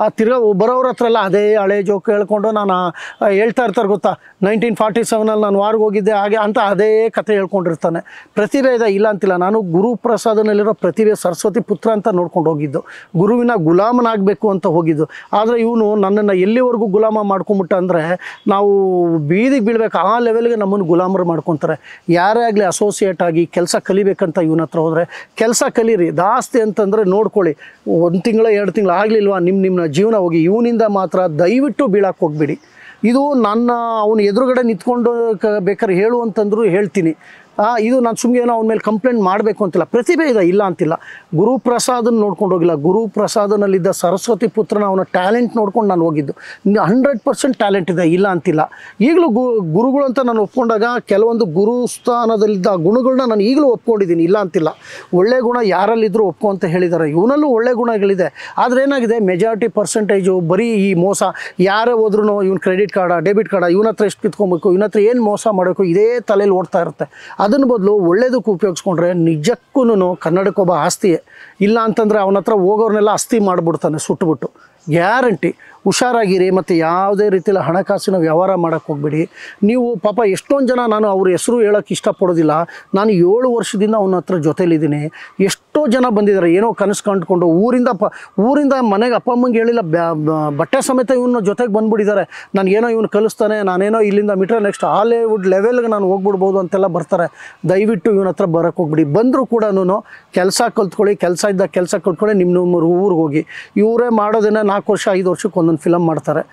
ಆ ತಿರ್ಗಾ ಬರೋರ ಹತ್ರ ಎಲ್ಲ ಅದೇ ಹಳೆ ಜೋಕ್ ಹೇಳ್ಕೊಂಡು ನಾನು ಆ, ಹೇಳ್ತಾ ಇರ್ತಾರೆ ಗೊತ್ತಾ ನೈನ್ಟೀನ್ ಫಾರ್ಟಿ ಸೆವೆನಲ್ಲಿ ನಾನು ವಾರ್ಗೆ ಹೋಗಿದ್ದೆ ಹಾಗೆ ಅಂತ ಅದೇ ಕತೆ ಹೇಳ್ಕೊಂಡಿರ್ತಾನೆ ಪ್ರತಿಭೆ ಇದೆ ಇಲ್ಲ ಅಂತಿಲ್ಲ ನಾನು ಗುರುಪ್ರಸಾದನಲ್ಲಿರೋ ಪ್ರತಿಭೆ ಸರಸ್ವತಿ ಪುತ್ರ ಅಂತ ನೋಡ್ಕೊಂಡು ಹೋಗಿದ್ದು ಗುರುವಿನ ಗುಲಾಮನಾಗಬೇಕು ಅಂತ ಹೋಗಿದ್ದು ಆದರೆ ಇವನು ನನ್ನನ್ನು ಎಲ್ಲಿವರೆಗೂ ಗುಲಾಮ ಮಾಡ್ಕೊಂಬಿಟ್ಟ ಅಂದರೆ ನಾವು ಬೀದಿಗೆ ಬೀಳ್ಬೇಕು ಆ ಲೆವೆಲ್ಗೆ ನಮ್ಮನ್ನು ಗುಲಾಮರು ಮಾಡ್ಕೊತಾರೆ ಯಾರೇ ಆಗಲಿ ಅಸೋಸಿಯೇಟ್ ಆಗಿ ಕೆಲಸ ಕಲಿಬೇಕಂತ ಇವನ ಹತ್ರ ಹೋದರೆ ಕೆಲಸ ಕಲೀರಿ ಜಾಸ್ತಿ ಅಂತಂದರೆ ನೋಡ್ಕೊಳ್ಳಿ ಒಂದು ತಿಂಗಳ ಎರಡು ತಿಂಗಳು ಆಗಲಿಲ್ವಾ ನಿಮ್ಮ ನಿಮ್ಮ ಜೀವನ ಹೋಗಿ ಇವನಿಂದ ಮಾತ್ರ ದಯವಿಟ್ಟು ಬೀಳಕ್ಕೆ ಹೋಗ್ಬಿಡಿ ಇದು ನನ್ನ ಅವನು ಎದುರುಗಡೆ ನಿಂತ್ಕೊಂಡು ಕ ಬೇಕಾದ್ರೆ ಹೇಳು ಅಂತಂದ್ರು ಹೇಳ್ತೀನಿ ಆ, ಇದು ನಾನು ಸುಮ್ಮನೆ ಏನೋ ಅವನ ಮೇಲೆ ಕಂಪ್ಲೇಂಟ್ ಮಾಡಬೇಕು ಅಂತಿಲ್ಲ ಪ್ರತಿಭೆ ಇದೆ ಇಲ್ಲ ಅಂತಿಲ್ಲ ಗುರುಪ್ರಸಾದನ್ ನೋಡ್ಕೊಂಡು ಹೋಗಿಲ್ಲ ಗುರುಪ್ರಸಾದನಲ್ಲಿದ್ದ ಸರಸ್ವತಿ ಪುತ್ರನ ಅವನ ಟ್ಯಾಲೆಂಟ್ ನೋಡ್ಕೊಂಡು ನಾನು ಹೋಗಿದ್ದು ಹಂಡ್ರೆಡ್ ಪರ್ಸೆಂಟ್ ಟ್ಯಾಲೆಂಟ್ ಇದೆ ಇಲ್ಲ ಅಂತಿಲ್ಲ ಈಗಲೂ ಗು ಗುರುಗಳು ಅಂತ ನಾನು ಒಪ್ಕೊಂಡಾಗ ಕೆಲವೊಂದು ಗುರು ಸ್ಥಾನದಲ್ಲಿದ್ದ ಆ ಗುಣಗಳನ್ನ ನಾನು ಈಗಲೂ ಒಪ್ಕೊಂಡಿದ್ದೀನಿ ಇಲ್ಲ ಅಂತಿಲ್ಲ ಒಳ್ಳೆ ಗುಣ ಯಾರಲ್ಲಿದ್ದರೂ ಒಪ್ಕೊ ಅಂತ ಹೇಳಿದ್ದಾರೆ ಇವನಲ್ಲೂ ಒಳ್ಳೆ ಗುಣಗಳಿದೆ ಆದರೆ ಏನಾಗಿದೆ ಮೆಜಾರಿಟಿ ಪರ್ಸೆಂಟೇಜು ಬರೀ ಈ ಮೋಸ ಯಾರೇ ಹೋದ್ರೂ ಇವ್ನ ಕ್ರೆಡಿಟ್ ಕಾರ್ಡ ಡೆಬಿಟ್ ಕಾರ್ಡ ಇವನ ಹತ್ರ ಎಷ್ಟು ಕಿತ್ಕೊಬೇಕು ಇವನ ಹತ್ರ ಏನು ಮೋಸ ಮಾಡಬೇಕು ಇದೇ ತಲೆಯಲ್ಲಿ ಓಡ್ತಾ ಇರುತ್ತೆ ಅದನ್ನ ಬದಲು ಒಳ್ಳೇದಕ್ಕೆ ಉಪಯೋಗಿಸ್ಕೊಂಡ್ರೆ ನಿಜಕ್ಕೂ ಕನ್ನಡಕ್ಕೊಬ್ಬ ಆಸ್ತಿಯೇ ಇಲ್ಲ ಅಂತಂದರೆ ಅವನ ಹತ್ರ ಹೋಗೋರ್ನೆಲ್ಲ ಆಸ್ತಿ ಮಾಡಿಬಿಡ್ತಾನೆ ಸುಟ್ಬಿಟ್ಟು ಗ್ಯಾರಂಟಿ ಹುಷಾರಾಗಿರಿ ಮತ್ತು ಯಾವುದೇ ರೀತಿಯಲ್ಲಿ ಹಣಕಾಸಿನ ವ್ಯವಹಾರ ಮಾಡೋಕ್ಕೆ ಹೋಗ್ಬೇಡಿ ನೀವು ಪಾಪ ಎಷ್ಟೊಂದು ಜನ ನಾನು ಅವ್ರ ಹೆಸರು ಹೇಳೋಕ್ಕೆ ಇಷ್ಟಪಡೋದಿಲ್ಲ ನಾನು ಏಳು ವರ್ಷದಿಂದ ಅವನ ಹತ್ರ ಜೊತೇಲಿದ್ದೀನಿ ಎಷ್ಟೋ ಜನ ಬಂದಿದ್ದಾರೆ ಏನೋ ಕನಸು ಕಂಡುಕೊಂಡು ಊರಿಂದ ಪ ಊರಿಂದ ಮನೆಗೆ ಅಪ್ಪ ಅಮ್ಮಂಗೆ ಹೇಳಿಲ್ಲ ಬ್ಯಾ- ಬ- ಬಟ್ಟೆ ಸಮೇತ ಇವನ್ನ ಜೊತೆಗೆ ಬಂದ್ಬಿಟ್ಟಿದ್ದಾರೆ ನನಗೇನೋ ಇವನು ಕಲಿಸ್ತಾನೆ ನಾನೇನೋ ಇಲ್ಲಿಂದ ಮಿಟ್ರೆ ನೆಕ್ಸ್ಟ್ ಹಾಲಿವುಡ್ ಲೆವೆಲ್ಗೆ ನಾನು ಹೋಗ್ಬಿಡ್ಬೋದು ಅಂತೆಲ್ಲ ಬರ್ತಾರೆ ದಯವಿಟ್ಟು ಇವನ ಹತ್ರ ಬರೋಕ್ಕೆ ಹೋಗ್ಬಿಡಿ ಬಂದರೂ ಕೂಡ ಕೆಲಸ ಕಲ್ತ್ಕೊಳ್ಳಿ ಕೆಲಸ ಇದ್ದ ಕೆಲಸ ಕಲ್ತ್ಕೊಳ್ಳಿ ನಿಮ್ಮ ನಿಮ್ಮ ಊರಿಗೆ ಹೋಗಿ ಇವರೇ ಮಾಡೋದನ್ನ ನಾಲ್ಕು ವರ್ಷ ಐದು ವರ್ಷಕ್ಕೆ ಒಂದೊಂದು ಫಿಲಮ್ ಮಾಡ್ತಾರೆ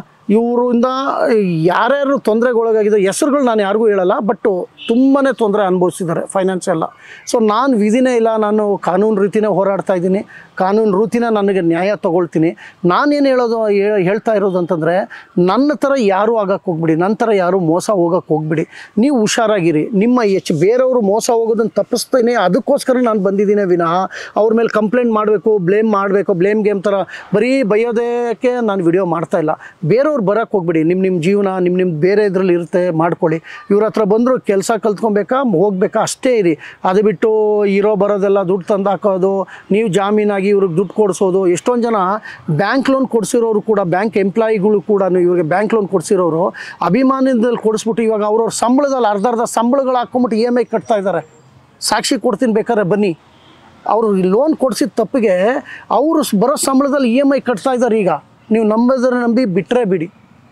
ಇವರಿಂದ ಯಾರ್ಯಾರು ತೊಂದರೆಗೊಳಗಾಗಿದೆ ಹೆಸರುಗಳು ನಾನು ಯಾರಿಗೂ ಹೇಳಲ್ಲ ಬಟ್ಟು ತುಂಬಾ ತೊಂದರೆ ಅನುಭವಿಸಿದ್ದಾರೆ ಫೈನಾನ್ಸ್ ಎಲ್ಲ ಸೊ ನಾನು ವಿಧಿನೇ ಇಲ್ಲ ನಾನು ಕಾನೂನು ರೀತಿನೇ ಹೋರಾಡ್ತಾ ಇದ್ದೀನಿ ಕಾನೂನು ರೀತಿನ ನನಗೆ ನ್ಯಾಯ ತೊಗೊಳ್ತೀನಿ ನಾನೇನು ಹೇಳೋದು ಹೇ- ಹೇಳ್ತಾ ಇರೋದು ಅಂತಂದರೆ ನನ್ನ ಥರ ಯಾರೂ ಆಗಕ್ಕೆ ಹೋಗ್ಬಿಡಿ ನನ್ನ ಥರ ಯಾರೂ ಮೋಸ ಹೋಗಕ್ಕೆ ಹೋಗ್ಬಿಡಿ ನೀವು ಹುಷಾರಾಗಿರಿ ನಿಮ್ಮ ಹೆಚ್ಚು ಬೇರೆಯವರು ಮೋಸ ಹೋಗೋದನ್ನು ತಪ್ಪಿಸ್ತೇನೆ ಅದಕ್ಕೋಸ್ಕರ ನಾನು ಬಂದಿದ್ದೀನಿ ವಿನಃ ಅವ್ರ ಮೇಲೆ ಕಂಪ್ಲೇಂಟ್ ಮಾಡಬೇಕು ಬ್ಲೇಮ್ ಮಾಡಬೇಕು ಬ್ಲೇಮ್ ಗೇಮ್ ಥರ ಬರೀ ಬೈಯೋದಕ್ಕೆ ನಾನು ವಿಡಿಯೋ ಮಾಡ್ತಾ ಇಲ್ಲ ಬೇರೆಯವ್ರು ಬರೋಕ್ಕೆ ಹೋಗ್ಬಿಡಿ ನಿಮ್ಮ ನಿಮ್ಮ ಜೀವನ ನಿಮ್ಮ ನಿಮ್ಮ ಬೇರೆ ಇದರಲ್ಲಿ ಇರುತ್ತೆ ಮಾಡ್ಕೊಳ್ಳಿ ಇವ್ರ ಹತ್ರ ಬಂದರು ಕೆಲಸ ಕಲ್ತ್ಕೊಬೇಕಾ ಹೋಗ್ಬೇಕಾ ಅಷ್ಟೇ ಇರಿ ಅದು ಬಿಟ್ಟು ಇರೋ ಬರೋದೆಲ್ಲ ದುಡ್ಡು ತಂದು ಹಾಕೋದು ನೀವು ಜಾಮೀನಾಗಿ ಇವ್ರಿಗೆ ದುಡ್ಡು ಕೊಡಿಸೋದು ಎಷ್ಟೊಂದು ಜನ ಬ್ಯಾಂಕ್ ಲೋನ್ ಕೊಡಿಸಿರೋರು ಕೂಡ ಬ್ಯಾಂಕ್ ಎಂಪ್ಲಾಯಿಗಳು ಕೂಡ ಇವ್ರಿಗೆ ಬ್ಯಾಂಕ್ ಲೋನ್ ಕೊಡಿಸಿರೋರು ಅಭಿಮಾನದಲ್ಲಿ ಕೊಡಿಸ್ಬಿಟ್ಟು ಇವಾಗ ಅವ್ರವ್ರ ಸಂಬಳದಲ್ಲಿ ಅರ್ಧ ಅರ್ಧ ಸಂಬಳಗಳು ಹಾಕ್ಕೊಂಬಿಟ್ಟು ಇ ಎಮ್ ಐ ಕಟ್ತಾ ಇದ್ದಾರೆ ಸಾಕ್ಷಿ ಕೊಡ್ತೀನಿ ಬೇಕಾದ್ರೆ ಬನ್ನಿ ಅವರು ಲೋನ್ ಕೊಡಿಸಿದ ತಪ್ಪಿಗೆ ಅವರು ಬರೋ ಸಂಬಳದಲ್ಲಿ ಇ ಎಮ್ ಐ ಕಟ್ತಾ ಇದ್ದಾರೆ ಈಗ ನೀವು ನಂಬಿದ್ರೆ ನಂಬಿ ಬಿಟ್ಟರೆ ಬಿಡಿ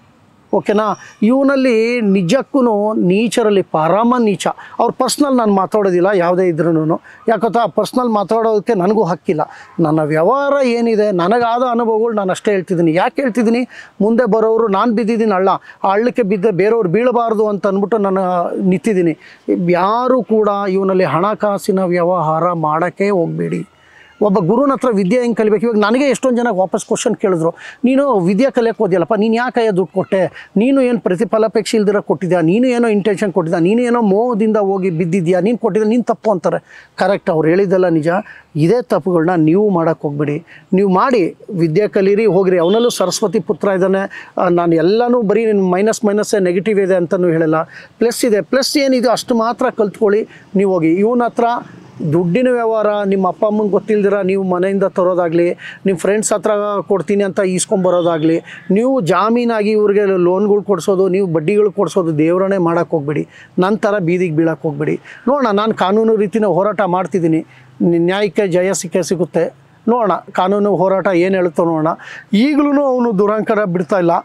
ಓಕೆನಾ ಇವನಲ್ಲಿ ನಿಜಕ್ಕೂ ನೀಚರಲ್ಲಿ ಪರಮ ನೀಚ ಅವ್ರ ಪರ್ಸ್ನಲ್ ನಾನು ಮಾತಾಡೋದಿಲ್ಲ ಯಾವುದೇ ಇದ್ರೂ ಯಾಕೊತ್ತಾ ಪರ್ಸ್ನಲ್ ಮಾತಾಡೋದಕ್ಕೆ ನನಗೂ ಹಕ್ಕಿಲ್ಲ ನನ್ನ ವ್ಯವಹಾರ ಏನಿದೆ ನನಗಾದ ಅನುಭವಗಳು ನಾನು ಅಷ್ಟೇ ಹೇಳ್ತಿದ್ದೀನಿ ಯಾಕೆ ಹೇಳ್ತಿದ್ದೀನಿ ಮುಂದೆ ಬರೋರು ನಾನು ಬಿದ್ದಿದ್ದೀನಿ ಹಳ್ಳ ಆ ಹಳ್ಳಕ್ಕೆ ಬಿದ್ದ ಬೇರೆಯವ್ರು ಬೀಳಬಾರ್ದು ಅಂತ ಅಂದ್ಬಿಟ್ಟು ನಾನು ನಿಂತಿದ್ದೀನಿ ಯಾರು ಕೂಡ ಇವನಲ್ಲಿ ಹಣಕಾಸಿನ ವ್ಯವಹಾರ ಮಾಡೋಕ್ಕೆ ಹೋಗಬೇಡಿ ಒಬ್ಬ ಗುರುನ ಹತ್ರ ವಿದ್ಯೆ ಹೆಂಗೆ ಕಲಿಬೇಕು ಇವಾಗ ನನಗೆ ಎಷ್ಟೊಂದು ಜನ ವಾಪಸ್ ಕ್ವಶನ್ ಕೇಳಿದ್ರು ನೀನು ವಿದ್ಯೆ ಕಲಿಯಕ್ಕೆ ಹೋದ್ಯಲ್ಲಪ್ಪ ನೀನು ಯಾಕೆ ದುಡ್ಡು ಕೊಟ್ಟೆ ನೀನು ಏನು ಪ್ರತಿಫಲಾಪೇಕ್ಷೆ ಇಲ್ದಿರ ಕೊಟ್ಟಿದ್ಯಾ ನೀನು ಏನೋ ಇಂಟೆನ್ಷನ್ ಕೊಟ್ಟಿದ್ಯಾ ನೀನು ಏನೋ ಮೋಹದಿಂದ ಹೋಗಿ ಬಿದ್ದಿದ್ಯಾ ನೀನು ಕೊಟ್ಟಿದ್ದ ನೀನು ತಪ್ಪು ಅಂತಾರೆ ಕರೆಕ್ಟ್ ಅವ್ರು ಹೇಳಿದ್ದೆಲ್ಲ ನಿಜ ಇದೇ ತಪ್ಪುಗಳನ್ನ ನೀವು ಮಾಡೋಕ್ಕೆ ಹೋಗ್ಬೇಡಿ ನೀವು ಮಾಡಿ ವಿದ್ಯೆ ಕಲೀರಿ ಹೋಗ್ರಿ ಅವನಲ್ಲೂ ಸರಸ್ವತಿ ಪುತ್ರ ಇದ್ದಾನೆ ಆ, ನಾನು ಎಲ್ಲನೂ ಬರೀ ಮೈನಸ್ ಮೈನಸ್ಸೇ ನೆಗೆಟಿವ್ ಇದೆ ಅಂತಲೂ ಹೇಳಲ್ಲ ಪ್ಲಸ್ ಇದೆ ಪ್ಲಸ್ ಏನಿದೆ ಅಷ್ಟು ಮಾತ್ರ ಕಲ್ತ್ಕೊಳ್ಳಿ ನೀವು ಹೋಗಿ ಇವನ ಹತ್ರ ದುಡ್ಡಿನ ವ್ಯವಹಾರ ನಿಮ್ಮ ಅಪ್ಪ ಅಮ್ಮಂಗೆ ಗೊತ್ತಿಲ್ದಿರ ನೀವು ಮನೆಯಿಂದ ತರೋದಾಗಲಿ ನಿಮ್ಮ ಫ್ರೆಂಡ್ಸ್ ಹತ್ರ ಕೊಡ್ತೀನಿ ಅಂತ ಈಸ್ಕೊಂಬರೋದಾಗಲಿ ನೀವು ಜಾಮೀನಾಗಿ ಇವ್ರಿಗೆ ಲೋನ್ಗಳು ಕೊಡಿಸೋದು ನೀವು ಬಡ್ಡಿಗಳು ಕೊಡಿಸೋದು ದೇವರನ್ನೇ ಮಾಡೋಕ್ಕೆ ಹೋಗ್ಬೇಡಿ ನನ್ನ ಥರ ಬೀದಿಗೆ ಬೀಳಕ್ಕೆ ಹೋಗ್ಬೇಡಿ ನೋಡೋಣ ನಾನು ಕಾನೂನು ರೀತಿನ ಹೋರಾಟ ಮಾಡ್ತಿದ್ದೀನಿ ನಿ- ನ್ಯಾಯಕ್ಕೆ ಜಯ ಸಿಕ್ಕೇ ಸಿಗುತ್ತೆ ನೋಡೋಣ ಕಾನೂನು ಹೋರಾಟ ಏನು ಹೇಳುತ್ತೋ ನೋಡೋಣ ಈಗಲೂ ಅವನು ದುರಂಕಾರ ಬಿಡ್ತಾ ಇಲ್ಲ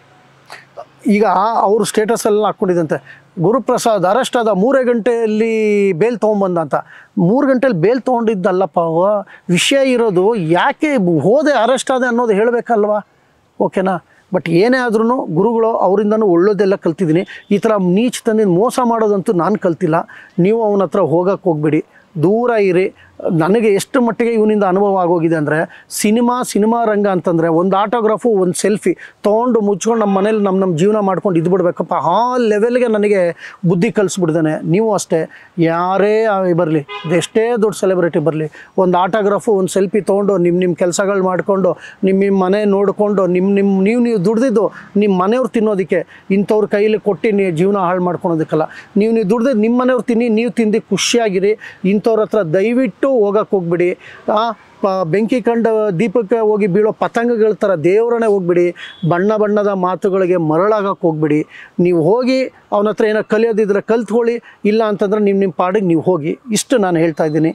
ಈಗ ಅವರು ಸ್ಟೇಟಸ್ ಎಲ್ಲ ಹಾಕ್ಕೊಂಡಿದ್ದಂತೆ ಗುರುಪ್ರಸಾದ್ ಅರೆಸ್ಟ್ ಆದ ಮೂರೇ ಗಂಟೆಯಲ್ಲಿ ಬೇಲ್ ತೊಗೊಂಬಂದ ಅಂತ ಮೂರು ಗಂಟೆಲಿ ಬೇಲ್ ತೊಗೊಂಡಿದ್ದಲ್ಲಪ್ಪ ಅವ ವಿಷಯ ಇರೋದು ಯಾಕೆ ಹೋದೆ ಅರೆಸ್ಟ್ ಆದೆ ಅನ್ನೋದು ಹೇಳಬೇಕಲ್ವಾ ಓಕೆನಾ ಬಟ್ ಏನೇ ಆದ್ರೂ ಗುರುಗಳು ಅವರಿಂದನೂ ಒಳ್ಳೇದೆಲ್ಲ ಕಲ್ತಿದ್ದೀನಿ ಈ ಥರ ನೀಚ್ ತಂದಿದ್ದು ಮೋಸ ಮಾಡೋದಂತೂ ನಾನು ಕಲ್ತಿಲ್ಲ ನೀವು ಅವನ ಹತ್ರ ಹೋಗಕ್ಕೆ ಹೋಗ್ಬೇಡಿ ದೂರ ಇರಿ ನನಗೆ ಎಷ್ಟು ಮಟ್ಟಿಗೆ ಇವನಿಂದ ಅನುಭವ ಆಗೋಗಿದೆ ಅಂದರೆ ಸಿನಿಮಾ ಸಿನಿಮಾ ರಂಗ ಅಂತಂದರೆ ಒಂದು ಆಟೋಗ್ರಾಫು ಒಂದು ಸೆಲ್ಫಿ ತೊಗೊಂಡು ಮುಚ್ಕೊಂಡು ನಮ್ಮ ಮನೇಲಿ ನಮ್ಮ ನಮ್ಮ ಜೀವನ ಮಾಡ್ಕೊಂಡು ಇದ್ದು ಬಿಡ್ಬೇಕಪ್ಪ ಆ ಲೆವೆಲ್ಗೆ ನನಗೆ ಬುದ್ಧಿ ಕಲಿಸ್ಬಿಡ್ದಾನೆ ನೀವು ಅಷ್ಟೇ ಯಾರೇ ಬರಲಿ ಎಷ್ಟೇ ದೊಡ್ಡ ಸೆಲೆಬ್ರಿಟಿ ಬರಲಿ ಒಂದು ಆಟೋಗ್ರಾಫು ಒಂದು ಸೆಲ್ಫಿ ತೊಗೊಂಡು ನಿಮ್ಮ ನಿಮ್ಮ ಕೆಲಸಗಳು ಮಾಡಿಕೊಂಡು ನಿಮ್ಮ ನಿಮ್ಮ ಮನೆ ನೋಡಿಕೊಂಡು ನಿಮ್ಮ ನಿಮ್ಮ ನೀವು ನೀವು ದುಡ್ದಿದ್ದು ನಿಮ್ಮ ಮನೆಯವ್ರು ತಿನ್ನೋದಕ್ಕೆ ಇಂಥವ್ರ ಕೈಲಿ ಕೊಟ್ಟು ನೀವು ಜೀವನ ಹಾಳು ಮಾಡ್ಕೊಳೋದಕ್ಕಲ್ಲ ನೀವು ನೀವು ದುಡ್ದಿದ್ದು ನಿಮ್ಮ ಮನೆಯವ್ರು ತಿನ್ನಿ ನೀವು ತಿಂದು ಖುಷಿಯಾಗಿರಿ ಇಂಥವ್ರ ಹತ್ರ ದಯವಿಟ್ಟು ಹೋಗಕ್ಕೆ ಹೋಗ್ಬಿಡಿ ಆ, ಪ ಬೆಂಕಿ ಕಂಡ ದೀಪಕ್ಕೆ ಹೋಗಿ ಬೀಳೋ ಪತಂಗಗಳ ಥರ ದೇವರನ್ನೇ ಹೋಗ್ಬಿಡಿ ಬಣ್ಣ ಬಣ್ಣದ ಮಾತುಗಳಿಗೆ ಮರಳಾಗಕ್ಕೆ ಹೋಗ್ಬಿಡಿ ನೀವು ಹೋಗಿ ಅವನ ಹತ್ರ ಏನೋ ಕಲಿಯೋದಿದ್ರೆ ಕಲ್ತ್ಕೊಳ್ಳಿ ಇಲ್ಲ ಅಂತಂದ್ರೆ ನಿಮ್ಮ ನಿಮ್ಮ ಪಾಡಿಗೆ ನೀವು ಹೋಗಿ ಇಷ್ಟು ನಾನು ಹೇಳ್ತಾ ಇದ್ದೀನಿ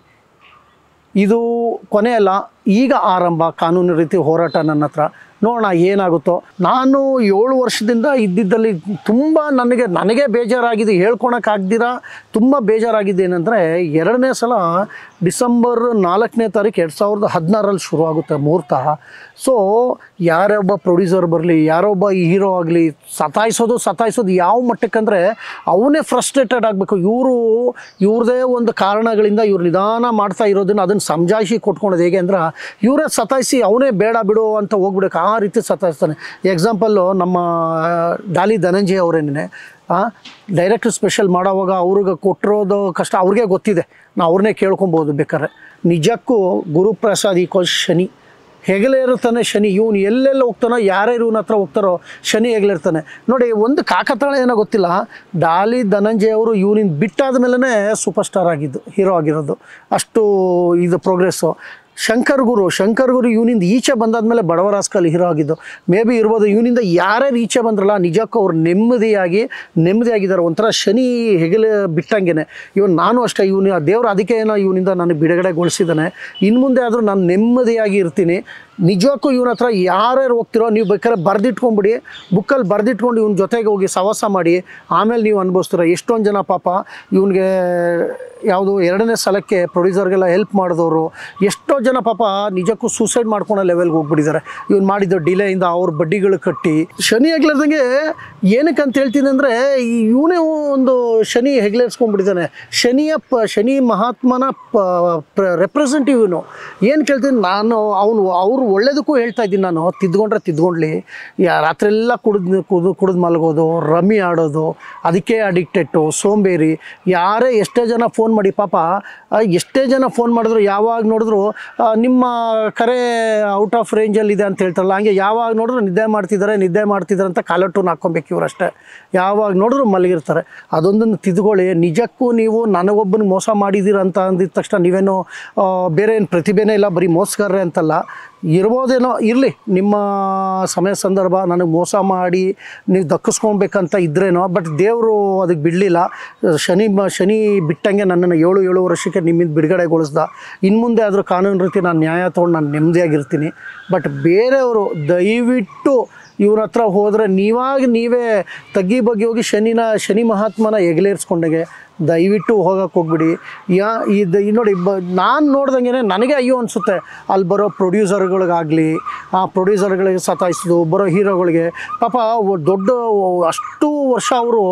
ಇದು ಕೊನೆಯಲ್ಲ ಈಗ ಆರಂಭ ಕಾನೂನು ರೀತಿ ಹೋರಾಟ ನನ್ನ ಹತ್ರ ನೋಡೋಣ ಏನಾಗುತ್ತೋ ನಾನು ಏಳು ವರ್ಷದಿಂದ ಇದ್ದಿದ್ದಲ್ಲಿ ತುಂಬ ನನಗೆ ನನಗೆ ಬೇಜಾರಾಗಿದೆ ಹೇಳ್ಕೊಳಕ್ಕಾಗ್ದಿರ ತುಂಬ ಬೇಜಾರಾಗಿದೆ ಏನಂದರೆ ಎರಡನೇ ಸಲ ಡಿಸೆಂಬರ್ ನಾಲ್ಕನೇ ತಾರೀಕು ಎರಡು ಸಾವಿರದ ಹದಿನಾರಲ್ಲಿ ಶುರು ಆಗುತ್ತೆ ಮುಹೂರ್ತ ಸೊ ಯಾರೇ ಒಬ್ಬ ಪ್ರೊಡ್ಯೂಸರ್ ಬರಲಿ ಯಾರೋ ಒಬ್ಬ ಹೀರೋ ಆಗಲಿ ಸತಾಯಿಸೋದು ಸತಾಯಿಸೋದು ಯಾವ ಮಟ್ಟಕ್ಕಂದರೆ ಅವನೇ ಫ್ರಸ್ಟ್ರೇಟೆಡ್ ಆಗಬೇಕು ಇವರು ಇವ್ರದೇ ಒಂದು ಕಾರಣಗಳಿಂದ ಇವ್ರು ನಿಧಾನ ಮಾಡ್ತಾ ಇರೋದನ್ನ ಅದನ್ನು ಸಮಜಾಯಿಸಿ ಕೊಟ್ಕೊಳೋದು ಹೇಗೆ ಅಂದ್ರೆ ಇವರೇ ಸತಾಯಿಸಿ ಅವನೇ ಬೇಡ ಬಿಡು ಅಂತ ಹೋಗ್ಬಿಡಕ್ಕೆ ಆ ರೀತಿ ಸತಾಯಿಸ್ತಾನೆ ಎಕ್ಸಾಂಪಲ್ಲು ನಮ್ಮ ಡಾಲಿ ಧನಂಜಯ ಅವರೇನೆ ಡೈರೆಕ್ಟರ್ ಸ್ಪೆಷಲ್ ಮಾಡೋವಾಗ ಅವ್ರಿಗೆ ಕೊಟ್ಟಿರೋದು ಕಷ್ಟ ಅವ್ರಿಗೆ ಗೊತ್ತಿದೆ ನಾ ಅವ್ರನ್ನೇ ಕೇಳ್ಕೊಬೋದು ಬೇಕಾದ್ರೆ ನಿಜಕ್ಕೂ ಗುರುಪ್ರಸಾದ್ ಈಕ್ವಲ್ ಶನಿ ಹೆಗಲೇ ಇರ್ತಾನೆ ಶನಿ ಇವನು ಎಲ್ಲೆಲ್ಲ ಹೋಗ್ತಾನೋ ಯಾರ್ಯಾರು ಇವನ ಹತ್ರ ಹೋಗ್ತಾರೋ ಶನಿ ಹೆಗಲಿರ್ತಾನೆ ನೋಡಿ ಒಂದು ಕಾಕತಾಳ ಏನೋ ಗೊತ್ತಿಲ್ಲ ಡಾಲಿ ಧನಂಜಯ ಅವರು ಇವನಿಂದ ಬಿಟ್ಟಾದ ಮೇಲೇ ಸೂಪರ್ ಸ್ಟಾರ್ ಆಗಿದ್ದು ಹೀರೋ ಆಗಿರೋದು ಅಷ್ಟು ಇದು ಪ್ರೋಗ್ರೆಸ್ಸು ಶಂಕರ್ ಗುರು ಶಂಕರ್ ಗುರು ಇವನಿಂದ ಈಚೆ ಬಂದಾದ್ಮೇಲೆ ಬಡವರಾಸ್ಕಲ್ ಹೀರೋ ಆಗಿದ್ದು ಮೇ ಬಿ ಇರ್ಬೋದು ಇವನಿಂದ ಯಾರ್ಯಾರು ಈಚೆ ಬಂದ್ರಲ್ಲ ನಿಜಕ್ಕೂ ಅವ್ರು ನೆಮ್ಮದಿಯಾಗಿ ನೆಮ್ಮದಿಯಾಗಿದ್ದಾರೆ ಒಂಥರ ಶನಿ ಹೆಗಲು ಬಿಟ್ಟಂಗೆನೆ ಇವನು ನಾನು ಅಷ್ಟೇ ಇವನು ದೇವ್ರು ಅದಕ್ಕೆ ಏನೋ ಇವನಿಂದ ನನಗೆ ಬಿಡುಗಡೆಗೊಳಿಸಿದ್ದಾನೆ ಇನ್ನು ಮುಂದೆ ಆದರೂ ನಾನು ನೆಮ್ಮದಿಯಾಗಿ ಇರ್ತೀನಿ ನಿಜಕ್ಕೂ ಇವನ ಹತ್ರ ಯಾರ್ಯಾರು ಹೋಗ್ತಿರೋ ನೀವು ಬೇಕಾದ್ರೆ ಬರೆದಿಟ್ಕೊಂಬಿಡಿ ಬುಕ್ಕಲ್ಲಿ ಬರೆದಿಟ್ಕೊಂಡು ಇವನ ಜೊತೆಗೆ ಹೋಗಿ ಸವಾಸ ಮಾಡಿ ಆಮೇಲೆ ನೀವು ಅನುಭವಿಸ್ತೀರ ಎಷ್ಟೊಂದು ಜನ ಪಾಪ ಇವನಿಗೆ ಯಾವುದು ಎರಡನೇ ಸಲಕ್ಕೆ ಪ್ರೊಡ್ಯೂಸರ್ಗೆಲ್ಲ ಹೆಲ್ಪ್ ಮಾಡಿದವರು ಎಷ್ಟೋ ಜನ ಪಾಪ ನಿಜಕ್ಕೂ ಸೂಸೈಡ್ ಮಾಡ್ಕೊಳೋ ಲೆವೆಲ್ಗೆ ಹೋಗ್ಬಿಟ್ಟಿದ್ದಾರೆ ಇವ್ನು ಮಾಡಿದ ಡಿಲೇಯಿಂದ ಅವ್ರ ಬಡ್ಡಿಗಳು ಕಟ್ಟಿ ಶನಿ ಆಗ್ಲಾರ್ದಂಗೆ ಏನಕ್ಕೆ ಅಂತ ಹೇಳ್ತೀನಿ ಅಂದರೆ ಇವನೇ ಒಂದು ಶನಿ ಹೆಗ್ಲೇರ್ಸ್ಕೊಂಡ್ಬಿಟ್ಟಿದ್ದಾನೆ ಶನಿಯ ಪ ಶನಿ ಮಹಾತ್ಮನ ಪ ರೆಪ್ರೆಸೆಂಟಿವ್ ಇವನು ಏನು ಕೇಳ್ತೀನಿ ನಾನು ಅವನು ಅವರು ಒಳ್ಳೇದಕ್ಕೂ ಹೇಳ್ತಾ ಇದ್ದೀನಿ ನಾನು ತಿದ್ಕೊಂಡ್ರೆ ತಿದ್ಕೊಂಡ್ಲಿ ಯಾ ರಾತ್ರಿಯೆಲ್ಲ ಕುಡಿದು ಕುಡಿದು ಕುಡಿದು ಮಲಗೋದು ರಮ್ಮಿ ಆಡೋದು ಅದಕ್ಕೆ ಅಡಿಕ್ಟೆಟ್ಟು ಸೋಂಬೇರಿ ಯಾರೇ ಎಷ್ಟೇ ಜನ ಫೋನ್ ಮಾಡಿ ಪಾಪ ಆ, ಎಷ್ಟೇ ಜನ ಫೋನ್ ಮಾಡಿದ್ರು ಯಾವಾಗ ನೋಡಿದ್ರು ಆ, ನಿಮ್ಮ ಕರೆ ಔಟ್ ಆಫ್ ರೇಂಜಲ್ಲಿ ಇದೆ ಅಂತ ಹೇಳ್ತಾರಲ್ಲ ಹಂಗೆ ಯಾವಾಗ ನೋಡಿದ್ರು ನಿದ್ದೆ ಮಾಡ್ತಿದ್ದಾರೆ ನಿದ್ದೆ ಮಾಡ್ತಿದ್ದಾರೆ ಅಂತ ಕಾಲರ್ ಟೂನ್ ಹಾಕ್ಕೊಬೇಕು ಇವರಷ್ಟೇ ಯಾವಾಗ ನೋಡಿದ್ರು ಮಲಗಿರ್ತಾರೆ ಅದೊಂದನ್ನು ತಿದ್ಕೊಳ್ಳಿ ನಿಜಕ್ಕೂ ನೀವು ನನಗೊಬ್ಬನ ಮೋಸ ಮಾಡಿದ್ದೀರ ಅಂತ ಅಂದಿದ ತಕ್ಷಣ ನೀವೇನು ಆ, ಬೇರೆ ಏನು ಪ್ರತಿಭೆನೇ ಇಲ್ಲ ಬರೀ ಮೋಸಗಾರರೇ ಅಂತಲ್ಲ ಇರ್ಬೋದೇನೋ ಇರಲಿ ನಿಮ್ಮ ಸಮಯ ಸಂದರ್ಭ ನನಗೆ ಮೋಸ ಮಾಡಿ ನೀವು ದಕ್ಕಿಸ್ಕೊಳ್ಬೇಕಂತ ಇದ್ರೇನೋ ಬಟ್ ದೇವರು ಅದಕ್ಕೆ ಬಿಡಲಿಲ್ಲ ಶನಿ ಮ- ಶನಿ ಬಿಟ್ಟಂಗೆ ನನ್ನನ್ನು ಏಳು ಏಳು ವರ್ಷಕ್ಕೆ ನಿಮ್ಮಿಂದ ಬಿಡುಗಡೆಗೊಳಿಸ್ದ ಇನ್ನು ಮುಂದೆ ಆದರೂ ಕಾನೂನು ರೀತಿ ನಾನು ನ್ಯಾಯ ತೊಗೊಂಡು ನಾನು ನೆಮ್ಮದಿಯಾಗಿರ್ತೀನಿ ಬಟ್ ಬೇರೆಯವರು ದಯವಿಟ್ಟು ಇವ್ರ ಹತ್ರ ಹೋದರೆ ನೀವಾಗಿ ನೀವೇ ತಗ್ಗಿ ಬಗ್ಗೆ ಹೋಗಿ ಶನಿನ ಶನಿ ಮಹಾತ್ಮನ ಎಗಲೇರಿಸ್ಕೊಂಡಾಗೆ ದಯವಿಟ್ಟು ಹೋಗಕ್ಕೆ ಹೋಗ್ಬಿಡಿ ಯಾ ಇದು ಈ ನೋಡಿ ಬ ನಾನು ನೋಡ್ದಂಗೆ ನನಗೆ ಅಯ್ಯೋ ಅನಿಸುತ್ತೆ ಅಲ್ಲಿ ಬರೋ ಪ್ರೊಡ್ಯೂಸರ್ಗಳಿಗಾಗಲಿ ಆ ಪ್ರೊಡ್ಯೂಸರ್ಗಳಿಗೆ ಸತಾಯಿಸೋದು ಬರೋ ಹೀರೋಗಳಿಗೆ ಪಾಪ ಒ- ದೊಡ್ಡ ಒ- ಅಷ್ಟು ವರ್ಷ ಅವರು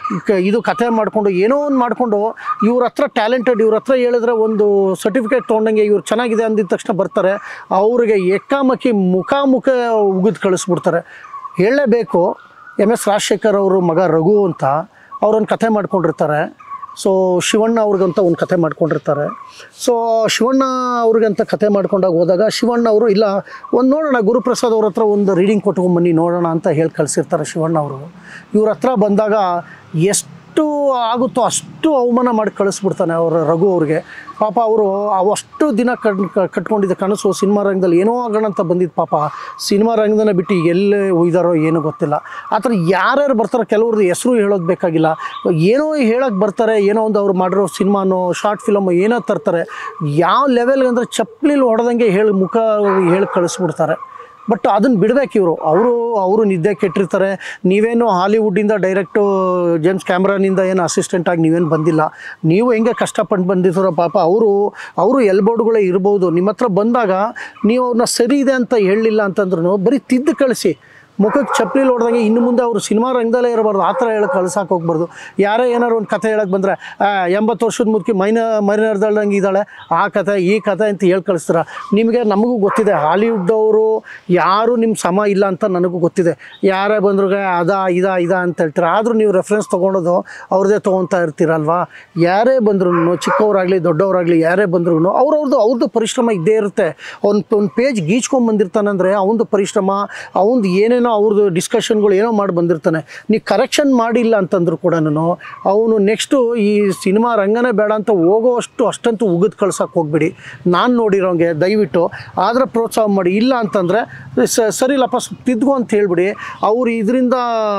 ಇದು ಕಥೆ ಮಾಡಿಕೊಂಡು ಏನೋ ಒಂದು ಮಾಡಿಕೊಂಡು ಇವ್ರ ಹತ್ರ ಟ್ಯಾಲೆಂಟೆಡ್ ಇವ್ರ ಹತ್ರ ಹೇಳಿದ್ರೆ ಒಂದು ಸರ್ಟಿಫಿಕೇಟ್ ತೊಗೊಂಡಂಗೆ ಇವ್ರು ಚೆನ್ನಾಗಿದೆ ಅಂದಿದ ತಕ್ಷಣ ಬರ್ತಾರೆ ಅವ್ರಿಗೆ ಎಕ್ಕಾಮಕ್ಕಿ ಮುಖಾಮುಖ ಉಗಿದು ಕಳಿಸ್ಬಿಡ್ತಾರೆ ಹೇಳಲೇಬೇಕು ಎಮ್ ಎಸ್ ರಾಜಶೇಖರ್ ಅವರು ಮಗ ರಘು ಅಂತ ಅವರೊಂದು ಕಥೆ ಮಾಡ್ಕೊಂಡಿರ್ತಾರೆ ಸೊ ಶಿವಣ್ಣ ಅವ್ರಿಗಂತ ಒಂದು ಕಥೆ ಮಾಡ್ಕೊಂಡಿರ್ತಾರೆ ಸೊ ಶಿವಣ್ಣ ಅವ್ರಿಗಂತ ಕಥೆ ಮಾಡ್ಕೊಂಡಾಗ ಹೋದಾಗ ಶಿವಣ್ಣ ಅವರು ಇಲ್ಲ ಒಂದು ನೋಡೋಣ ಗುರುಪ್ರಸಾದ್ ಅವ್ರ ಹತ್ರ ಒಂದು ರೀಡಿಂಗ್ ಕೊಟ್ಕೊಂಬನ್ನಿ ನೋಡೋಣ ಅಂತ ಹೇಳಿ ಕಳಿಸಿರ್ತಾರೆ ಶಿವಣ್ಣ ಅವರು ಇವ್ರ ಹತ್ರ ಬಂದಾಗ ಎಷ್ಟು ಆಗುತ್ತೋ ಅಷ್ಟು ಅವಮಾನ ಮಾಡಿ ಕಳಿಸ್ಬಿಡ್ತಾನೆ ಅವರ ರಘು ಅವ್ರಿಗೆ ಪಾಪ ಅವರು ಅವಷ್ಟು ದಿನ ಕಟ್ ಕಟ್ಕೊಂಡಿದ್ದ ಕನಸು ಸಿನಿಮಾ ರಂಗದಲ್ಲಿ ಏನೋ ಆಗೋಣ ಅಂತ ಬಂದಿದ್ದು ಪಾಪ ಸಿನಿಮಾ ರಂಗದನ್ನ ಬಿಟ್ಟು ಎಲ್ಲೇ ಒಯ್ದಾರೋ ಏನೂ ಗೊತ್ತಿಲ್ಲ ಆ ಥರ ಯಾರ್ಯಾರು ಬರ್ತಾರೋ ಕೆಲವ್ರದ್ದು ಹೆಸರು ಹೇಳೋದು ಬೇಕಾಗಿಲ್ಲ ಏನೋ ಹೇಳೋಕ್ಕೆ ಬರ್ತಾರೆ ಏನೋ ಒಂದು ಅವ್ರು ಮಾಡಿರೋ ಸಿನಿಮಾನೋ ಶಾರ್ಟ್ ಫಿಲಮು ಏನೋ ತರ್ತಾರೆ ಯಾವ ಲೆವೆಲ್ಗೆ ಅಂದರೆ ಚಪ್ಪಲಿಲಿ ಹೊಡೆದಂಗೆ ಹೇಳಿ ಮುಖ ಹೇಳಿ ಕಳಿಸ್ಬಿಡ್ತಾರೆ ಬಟ್ ಅದನ್ನು ಬಿಡ್ಬೇಕು ಇವರು ಅವರು ಅವರು ನಿದ್ದೆ ಕೆಟ್ಟಿರ್ತಾರೆ ನೀವೇನು ಹಾಲಿವುಡ್ಡಿಂದ ಡೈರೆಕ್ಟು ಜೇಮ್ಸ್ ಕ್ಯಾಮ್ರಾನಿಂದ ಏನು ಅಸಿಸ್ಟೆಂಟ್ ಆಗಿ ನೀವೇನು ಬಂದಿಲ್ಲ ನೀವು ಹೆಂಗೆ ಕಷ್ಟಪಟ್ಟು ಬಂದಿದ್ದೀರೋ ಪಾಪ ಅವರು ಅವರು ಎಲ್ಬೋರ್ಡ್ಗಳೇ ಇರ್ಬೋದು ನಿಮ್ಮ ಹತ್ರ ಬಂದಾಗ ನೀವು ಅವ್ರನ್ನ ಸರಿ ಇದೆ ಅಂತ ಹೇಳಲಿಲ್ಲ ಅಂತಂದ್ರೂ ಬರೀ ತಿದ್ದು ಕಳಿಸಿ ಮುಖಕ್ಕೆ ಚಪ್ಪಲಿ ಹೊಡೆದಂಗೆ ಇನ್ನು ಮುಂದೆ ಅವರು ಸಿನಿಮಾ ರಂಗದಲ್ಲೇ ಇರಬಾರ್ದು ಆ ಥರ ಹೇಳಕ್ಕೆ ಕಳ್ಸಕ್ಕೆ ಹೋಗ್ಬಾರ್ದು ಯಾರೇ ಏನಾರು ಒಂದು ಕಥೆ ಹೇಳಕ್ಕೆ ಬಂದರೆ ಎಂಬತ್ತು ವರ್ಷದ ಮುದುಕಿ ಮೈನ ಮರಿನರ್ದಳ್ದಂಗೆ ಇದ್ದಾಳೆ ಆ ಕಥೆ ಈ ಕಥೆ ಅಂತ ಹೇಳಿ ಕಳಿಸ್ತೀರ ನಿಮಗೆ ನಮಗೂ ಗೊತ್ತಿದೆ ಹಾಲಿವುಡ್ ಅವರು ಯಾರು ನಿಮ್ಮ ಸಮ ಇಲ್ಲ ಅಂತ ನನಗೂ ಗೊತ್ತಿದೆ ಯಾರೇ ಬಂದ್ರು ಅದ ಇದ ಇದ ಅಂತ ಹೇಳ್ತೀರ ಆದರೂ ನೀವು ರೆಫರೆನ್ಸ್ ತೊಗೊಳೋದು ಅವ್ರದ್ದೇ ತೊಗೊತಾ ಇರ್ತೀರಲ್ವಾ ಯಾರೇ ಬಂದ್ರು ಚಿಕ್ಕವರಾಗಲಿ ದೊಡ್ಡವರಾಗಲಿ ಯಾರೇ ಬಂದ್ರು ಅವ್ರವ್ರದ್ದು ಅವ್ರದ್ದು ಪರಿಶ್ರಮ ಇದ್ದೇ ಇರುತ್ತೆ ಒಂದು ಒಂದು ಪೇಜ್ ಗೀಚ್ಕೊಂಡ್ ಬಂದಿರ್ತಾನಂದ್ರೆ ಅವನದು ಪರಿಶ್ರಮ ಅವನದು ಏನೇನೋ ಏನೋ ಅವ್ರದ್ದು ಡಿಸ್ಕಷನ್ಗಳು ಏನೋ ಮಾಡಿ ಬಂದಿರ್ತಾನೆ ನೀವು ಕರೆಕ್ಷನ್ ಮಾಡಿಲ್ಲ ಅಂತಂದ್ರು ಕೂಡ ಅವನು ನೆಕ್ಸ್ಟು ಈ ಸಿನಿಮಾ ರಂಗನೇ ಬೇಡ ಅಂತ ಹೋಗೋವಷ್ಟು ಅಷ್ಟಂತೂ ಉಗಿದು ಕಳ್ಸೋಕೆ ಹೋಗ್ಬಿಡಿ ನಾನು ನೋಡಿರೋಂಗೆ ದಯವಿಟ್ಟು ಆದ್ರೆ ಪ್ರೋತ್ಸಾಹ ಮಾಡಿ ಇಲ್ಲ ಅಂತಂದರೆ ಸರಿಲಪ್ಪ ಸ್ವಲ್ಪ ತಿದ್ಗು ಅಂತ ಹೇಳ್ಬಿಡಿ ಅವ್ರು ಇದರಿಂದ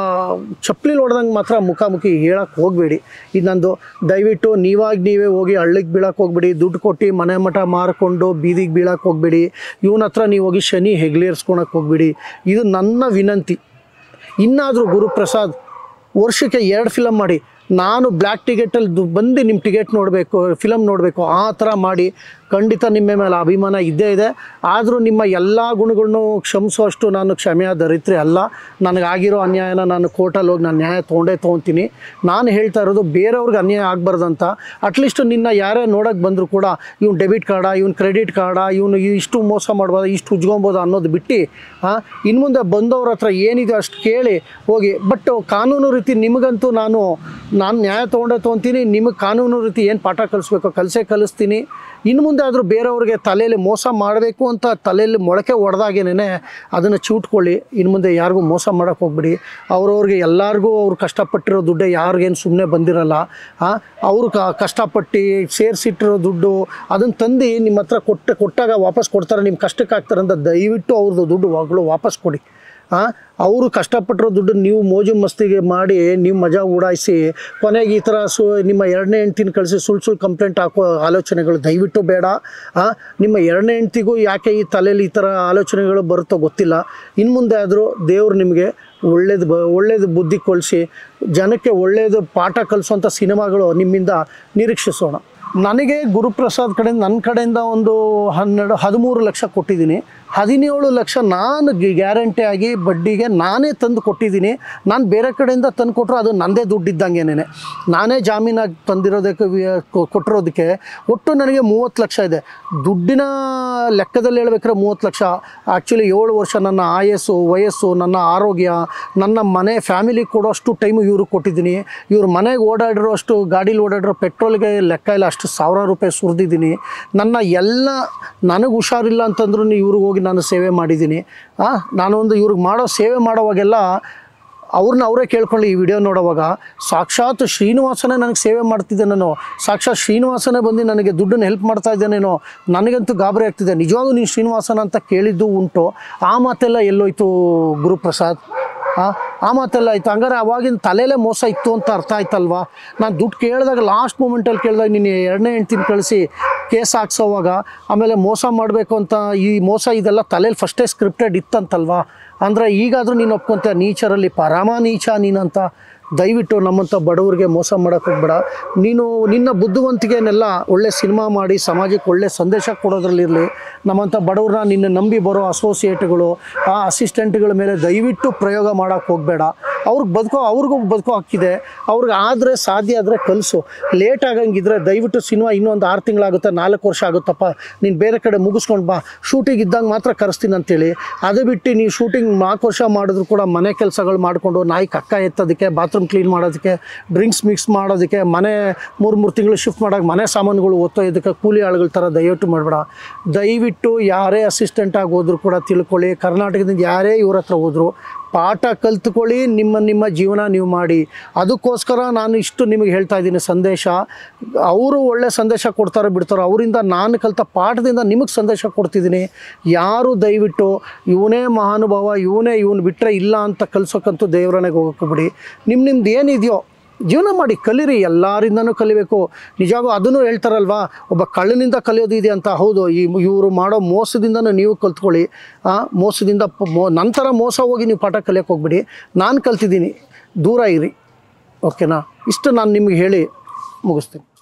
ಚಪ್ಪಲಿ ಹೊಡೆದಂಗೆ ಮಾತ್ರ ಮುಖಾಮುಖಿ ಹೇಳಕ್ಕೆ ಹೋಗಬೇಡಿ ಇನ್ನೊಂದು ದಯವಿಟ್ಟು ನೀವಾಗಿ ನೀವೇ ಹೋಗಿ ಹಳ್ಳಿಗೆ ಬೀಳಕ್ಕೆ ಹೋಗ್ಬೇಡಿ ದುಡ್ಡು ಕೊಟ್ಟು ಮನೆ ಮಠ ಮಾರ್ಕೊಂಡು ಬೀದಿಗೆ ಬೀಳಕ್ಕೆ ಹೋಗ್ಬೇಡಿ ಇವನ ಹತ್ರ ನೀವು ಹೋಗಿ ಶನಿ ಹೆಗ್ಲೇರ್ಸ್ಕೊಳಕ್ಕೆ ಹೋಗ್ಬೇಡಿ ಇದು ನನ್ನ ವಿನಂತಿ ಇನ್ನಾದರೂ ಗುರುಪ್ರಸಾದ್ ವರ್ಷಕ್ಕೆ ಎರಡು ಫಿಲಮ್ ಮಾಡಿ ನಾನು ಬ್ಲ್ಯಾಕ್ ಟಿಕೆಟಲ್ಲಿ ದು ಬಂದು ನಿಮ್ಮ ಟಿಕೆಟ್ ನೋಡಬೇಕು ಫಿಲಮ್ ನೋಡಬೇಕು ಆ ಥರ ಮಾಡಿ ಖಂಡಿತ ನಿಮ್ಮ ಮೇಲೆ ಅಭಿಮಾನ ಇದ್ದೇ ಇದೆ ಆದರೂ ನಿಮ್ಮ ಎಲ್ಲ ಗುಣಗಳನ್ನು ಕ್ಷಮಿಸುವಷ್ಟು ನಾನು ಕ್ಷಮೆಯ ದರಿತ್ರಿ ಅಲ್ಲ ನನಗಾಗಿರೋ ಅನ್ಯಾಯನ ನಾನು ಕೋರ್ಟಲ್ಲಿ ಹೋಗಿ ನಾನು ನ್ಯಾಯ ತೊಗೊಂಡೇ ತೊಗೊತೀನಿ ನಾನು ಹೇಳ್ತಾ ಇರೋದು ಬೇರೆಯವ್ರಿಗೆ ಅನ್ಯಾಯ ಆಗಬಾರ್ದಂತ ಅಟ್ಲೀಸ್ಟ್ ನಿನ್ನ ಯಾರೇ ನೋಡೋಕ್ಕೆ ಬಂದರೂ ಕೂಡ ಇವ್ನು ಡೆಬಿಟ್ ಕಾರ್ಡಾ ಇವ್ನು ಕ್ರೆಡಿಟ್ ಕಾರ್ಡಾ ಇವನು ಇಷ್ಟು ಮೋಸ ಮಾಡ್ಬೋದು ಇಷ್ಟು ಉಜ್ಕೊಬೋದು ಅನ್ನೋದು ಬಿಟ್ಟು ಇನ್ನು ಮುಂದೆ ಬಂದವ್ರ ಹತ್ರ ಏನಿದೆ ಅಷ್ಟು ಕೇಳಿ ಹೋಗಿ ಬಟ್ ಕಾನೂನು ರೀತಿ ನಿಮಗಂತೂ ನಾನು ನಾನು ನ್ಯಾಯ ತೊಗೊಂಡೇ ತೊಗೊತೀನಿ ನಿಮಗೆ ಕಾನೂನು ರೀತಿ ಏನು ಪಾಠ ಕಲಿಸ್ಬೇಕೋ ಕಲಿಸೇ ಕಲಿಸ್ತೀನಿ ಇನ್ನು ಮುಂದೆ ಆದರೂ ಬೇರೆಯವ್ರಿಗೆ ತಲೆಯಲ್ಲಿ ಮೋಸ ಮಾಡಬೇಕು ಅಂತ ತಲೆಯಲ್ಲಿ ಮೊಳಕೆ ಹೊಡೆದಾಗೇನೆ ಅದನ್ನು ಚೂಟ್ಕೊಳ್ಳಿ ಇನ್ನು ಮುಂದೆ ಯಾರಿಗೂ ಮೋಸ ಮಾಡೋಕ್ಕೆ ಹೋಗ್ಬಿಡಿ ಅವ್ರವ್ರಿಗೆ ಎಲ್ಲರಿಗೂ ಅವ್ರು ಕಷ್ಟಪಟ್ಟಿರೋ ದುಡ್ಡೇ ಯಾರಿಗೇನು ಸುಮ್ಮನೆ ಬಂದಿರಲ್ಲ ಆ, ಅವರು ಕ ಕಷ್ಟಪಟ್ಟು ಸೇರಿಸಿಟ್ಟಿರೋ ದುಡ್ಡು ಅದನ್ನು ತಂದು ನಿಮ್ಮ ಹತ್ರ ಕೊಟ್ಟು ಕೊಟ್ಟಾಗ ವಾಪಸ್ ಕೊಡ್ತಾರೆ ನಿಮ್ಮ ಕಷ್ಟಕ್ಕೆ ಹಾಕ್ತಾರೆ ಅಂತ ದಯವಿಟ್ಟು ಅವ್ರದ್ದು ದುಡ್ಡು ವಾಗ್ಲು ವಾಪಸ್ ಕೊಡಿ ಹಾಂ ಅವರು ಕಷ್ಟಪಟ್ಟಿರೋ ದುಡ್ಡು ನೀವು ಮೋಜು ಮಸ್ತಿಗೆ ಮಾಡಿ ನೀವು ಮಜಾ ಉಡಾಯಿಸಿ ಕೊನೆಗೆ ಈ ಥರ ಸು ನಿಮ್ಮ ಎರಡನೇ ಹೆಂಡ್ತಿನ ಕಳಿಸಿ ಸುಳ್ಳು ಸುಳ್ಳು ಕಂಪ್ಲೇಂಟ್ ಹಾಕೋ ಆಲೋಚನೆಗಳು ದಯವಿಟ್ಟು ಬೇಡ ಹಾಂ ನಿಮ್ಮ ಎರಡನೇ ಹೆಂಡ್ತಿಗೂ ಯಾಕೆ ಈ ತಲೆಯಲ್ಲಿ ಈ ಥರ ಆಲೋಚನೆಗಳು ಬರುತ್ತೋ ಗೊತ್ತಿಲ್ಲ ಇನ್ನು ಮುಂದೆ ಆದರೂ ದೇವ್ರು ನಿಮಗೆ ಒಳ್ಳೇದು ಬ ಒಳ್ಳೇದು ಬುದ್ಧಿ ಕಳಿಸಿ ಜನಕ್ಕೆ ಒಳ್ಳೇದು ಪಾಠ ಕಲಿಸುವಂಥ ಸಿನಿಮಾಗಳು ನಿಮ್ಮಿಂದ ನಿರೀಕ್ಷಿಸೋಣ ನನಗೆ ಗುರುಪ್ರಸಾದ್ ಕಡೆಯಿಂದ ನನ್ನ ಕಡೆಯಿಂದ ಒಂದು ಹನ್ನೆರಡು ಹದಿಮೂರು ಲಕ್ಷ ಕೊಟ್ಟಿದ್ದೀನಿ ಹದಿನೇಳು ಲಕ್ಷ ನಾನು ಗ್ಯಾರಂಟಿ ಆಗಿ ಬಡ್ಡಿಗೆ ನಾನೇ ತಂದು ಕೊಟ್ಟಿದ್ದೀನಿ ನಾನು ಬೇರೆ ಕಡೆಯಿಂದ ತಂದು ಕೊಟ್ಟರು ಅದು ನನ್ನದೇ ದುಡ್ಡಿದ್ದಂಗೆನೇ ನಾನೇ ಜಾಮೀನಾಗಿ ತಂದಿರೋದಕ್ಕೆ ವಿ- ಕೊ- ಕೊಟ್ಟಿರೋದಕ್ಕೆ ಒಟ್ಟು ನನಗೆ ಮೂವತ್ತು ಲಕ್ಷ ಇದೆ ದುಡ್ಡಿನ ಲೆಕ್ಕದಲ್ಲಿ ಹೇಳ್ಬೇಕಾದ್ರೆ ಮೂವತ್ತು ಲಕ್ಷ ಆ್ಯಕ್ಚುಲಿ ಏಳು ವರ್ಷ ನನ್ನ ಆಯಸ್ಸು ವಯಸ್ಸು ನನ್ನ ಆರೋಗ್ಯ ನನ್ನ ಮನೆ ಫ್ಯಾಮಿಲಿ ಕೊಡೋಷ್ಟು ಟೈಮು ಇವ್ರಿಗೆ ಕೊಟ್ಟಿದ್ದೀನಿ ಇವ್ರ ಮನೆಗೆ ಓಡಾಡಿರೋ ಅಷ್ಟು ಗಾಡೀಲಿ ಓಡಾಡಿರೋ ಪೆಟ್ರೋಲ್ಗೆ ಲೆಕ್ಕ ಇಲ್ಲ ಅಷ್ಟು ಸಾವಿರಾರು ರೂಪಾಯಿ ಸುರಿದಿದ್ದೀನಿ ನನ್ನ ಎಲ್ಲ ನನಗೆ ಹುಷಾರಿಲ್ಲ ಅಂತಂದ್ರೂ ಇವ್ರಿಗೆ ಹೋಗಿ ನಾನು ಸೇವೆ ಮಾಡಿದ್ದೀನಿ ಆ, ನಾನೊಂದು ಇವ್ರಿಗೆ ಮಾಡೋ ಸೇವೆ ಮಾಡೋವಾಗೆಲ್ಲ ಅವ್ರನ್ನ ಅವರೇ ಕೇಳ್ಕೊಳ್ಳಿ ಈ ವಿಡಿಯೋ ನೋಡೋವಾಗ ಸಾಕ್ಷಾತ್ ಶ್ರೀನಿವಾಸನೇ ನನಗೆ ಸೇವೆ ಮಾಡ್ತಿದ್ದೆ ನಾನು ಸಾಕ್ಷಾತ್ ಶ್ರೀನಿವಾಸನೇ ಬಂದು ನನಗೆ ದುಡ್ಡನ್ನು ಹೆಲ್ಪ್ ಮಾಡ್ತಾ ಇದ್ದೇನೇನೋ ನನಗಂತೂ ಗಾಬರಿ ಆಗ್ತಿದೆ ನಿಜವಾಗೂ ನೀನು ಶ್ರೀನಿವಾಸನ ಅಂತ ಕೇಳಿದ್ದು ಉಂಟು ಆ ಮಾತೆಲ್ಲ ಎಲ್ಲೋಯ್ತು ಗುರುಪ್ರಸಾದ್ ಆ ಆ ಮಾತೆಲ್ಲ ಆಯ್ತು ಹಂಗಾರೆ ಅವಾಗಿನ ತಲೆಯಲ್ಲೇ ಮೋಸ ಇತ್ತು ಅಂತ ಅರ್ಥ ಆಯ್ತಲ್ವಾ ನಾನು ದುಡ್ಡು ಕೇಳಿದಾಗ ಲಾಸ್ಟ್ ಮೂಮೆಂಟಲ್ಲಿ ಕೇಳಿದಾಗ ನೀನು ಎರಡನೇ ಹೆಂಡ್ತಿನ ಕಳಿಸಿ ಕೇಸ್ ಹಾಕ್ಸೋವಾಗ ಆಮೇಲೆ ಮೋಸ ಮಾಡಬೇಕು ಅಂತ ಈ ಮೋಸ ಇದೆಲ್ಲ ತಲೆಯಲ್ಲಿ ಫಸ್ಟೇ ಸ್ಕ್ರಿಪ್ಟೆಡ್ ಇತ್ತಂತಲ್ವಾ ಅಂದರೆ ಈಗಾದರೂ ನೀನು ಒಪ್ಕೊಂತ ನೀಚರಲ್ಲಿ ಪರಮ ನೀಚ ನೀನಂತ ದಯವಿಟ್ಟು ನಮ್ಮಂಥ ಬಡವರಿಗೆ ಮೋಸ ಮಾಡೋಕ್ಕೆ ಹೋಗ್ಬೇಡ ನೀನು ನಿನ್ನ ಬುದ್ಧಿವಂತಿಕೆನೆಲ್ಲ ಒಳ್ಳೆ ಸಿನಿಮಾ ಮಾಡಿ ಸಮಾಜಕ್ಕೆ ಒಳ್ಳೆ ಸಂದೇಶ ಕೊಡೋದ್ರಲ್ಲಿರಲಿ ನಮ್ಮಂಥ ಬಡವ್ರನ್ನ ನಿನ್ನ ನಂಬಿ ಬರೋ ಅಸೋಸಿಯೇಟ್ಗಳು ಆ ಅಸಿಸ್ಟೆಂಟ್ಗಳ ಮೇಲೆ ದಯವಿಟ್ಟು ಪ್ರಯೋಗ ಮಾಡೋಕ್ಕೆ ಹೋಗಬೇಡ ಅವ್ರಿಗೆ ಬದುಕೋ ಅವ್ರಿಗೂ ಬದುಕೋ ಹಕ್ಕಿದೆ ಅವ್ರಿಗೆ ಆದರೆ ಸಾಧ್ಯ ಆದರೆ ಕಲಿಸು ಲೇಟ್ ಆಗಂಗಿದ್ರೆ ದಯವಿಟ್ಟು ಸಿನಿಮಾ ಇನ್ನೊಂದು ಆರು ತಿಂಗಳಾಗುತ್ತೆ ನಾಲ್ಕು ವರ್ಷ ಆಗುತ್ತಪ್ಪ ನೀನು ಬೇರೆ ಕಡೆ ಮುಗಿಸ್ಕೊಂಡು ಬಾ ಶೂಟಿಂಗ್ ಇದ್ದಂಗೆ ಮಾತ್ರ ಕರೆಸ್ತೀನಿ ಅಂತೇಳಿ ಅದು ಬಿಟ್ಟು ನೀವು ಶೂಟಿಂಗ್ ನಾಲ್ಕು ವರ್ಷ ಮಾಡಿದ್ರು ಕೂಡ ಮನೆ ಕೆಲಸಗಳು ಮಾಡಿಕೊಂಡು ನಾಯಿ ಕಕ್ಕ ಎತ್ತೋದಕ್ಕೆ ಬಾತ್ರೂಮ್ ಕ್ಲೀನ್ ಮಾಡೋದಕ್ಕೆ ಡ್ರಿಂಕ್ಸ್ ಮಿಕ್ಸ್ ಮಾಡೋದಕ್ಕೆ ಮನೆ ಮೂರು ಮೂರು ತಿಂಗಳು ಶಿಫ್ಟ್ ಮಾಡೋಕೆ ಮನೆ ಸಾಮಾನುಗಳು ಒತ್ತೊಯ್ಯೋದಕ್ಕೆ ಕೂಲಿ ಆಳುಗಳ ಥರ ದಯವಿಟ್ಟು ಮಾಡಬೇಡ ದಯವಿಟ್ಟು ಯಾರೇ ಅಸಿಸ್ಟೆಂಟ್ ಆಗಿ ಹೋದ್ರು ಕೂಡ ತಿಳ್ಕೊಳ್ಳಿ ಕರ್ನಾಟಕದಿಂದ ಯಾರೇ ಇವ್ರ ಹತ್ರ ಹೋದ್ರು ಪಾಠ ಕಲ್ತ್ಕೊಳ್ಳಿ ನಿಮ್ಮ ನಿಮ್ಮ ಜೀವನ ನೀವು ಮಾಡಿ ಅದಕ್ಕೋಸ್ಕರ ನಾನು ಇಷ್ಟು ನಿಮಗೆ ಹೇಳ್ತಾ ಇದ್ದೀನಿ ಸಂದೇಶ ಅವರು ಒಳ್ಳೆ ಸಂದೇಶ ಕೊಡ್ತಾರೋ ಬಿಡ್ತಾರೋ ಅವರಿಂದ ನಾನು ಕಲಿತ ಪಾಠದಿಂದ ನಿಮಗೆ ಸಂದೇಶ ಕೊಡ್ತಿದ್ದೀನಿ ಯಾರು ದಯವಿಟ್ಟು ಇವನೇ ಮಹಾನುಭಾವ ಇವನೇ ಇವನು ಬಿಟ್ಟರೆ ಇಲ್ಲ ಅಂತ ಕಲ್ಸೋಕ್ಕಂತೂ ದೇವರನೆಗೆ ಹೋಗೋಕೆ ಬಿಡಿ ನಿಮ್ಮ ನಿಮ್ದು ಏನಿದೆಯೋ ಜೀವನ ಮಾಡಿ ಕಲೀರಿ ಎಲ್ಲರಿಂದನೂ ಕಲಿಬೇಕು ನಿಜವಾಗೂ ಅದನ್ನು ಹೇಳ್ತಾರಲ್ವಾ ಒಬ್ಬ ಕಳ್ಳನಿಂದ ಕಲಿಯೋದು ಇದೆ ಅಂತ ಹೌದು ಈ ಇವರು ಮಾಡೋ ಮೋಸದಿಂದನೂ ನೀವು ಕಲ್ತ್ಕೊಳ್ಳಿ ಆ, ಮೋಸದಿಂದ ಪ- ಮೋ ನಂತರ ಮೋಸ ಹೋಗಿ ನೀವು ಪಾಠ ಕಲಿಯೋಕೆ ಹೋಗ್ಬಿಡಿ ನಾನು ಕಲ್ತಿದ್ದೀನಿ ದೂರ ಇರಿ ಓಕೆನಾ ಇಷ್ಟು ನಾನು ನಿಮಗೆ ಹೇಳಿ ಮುಗಿಸ್ತೀನಿ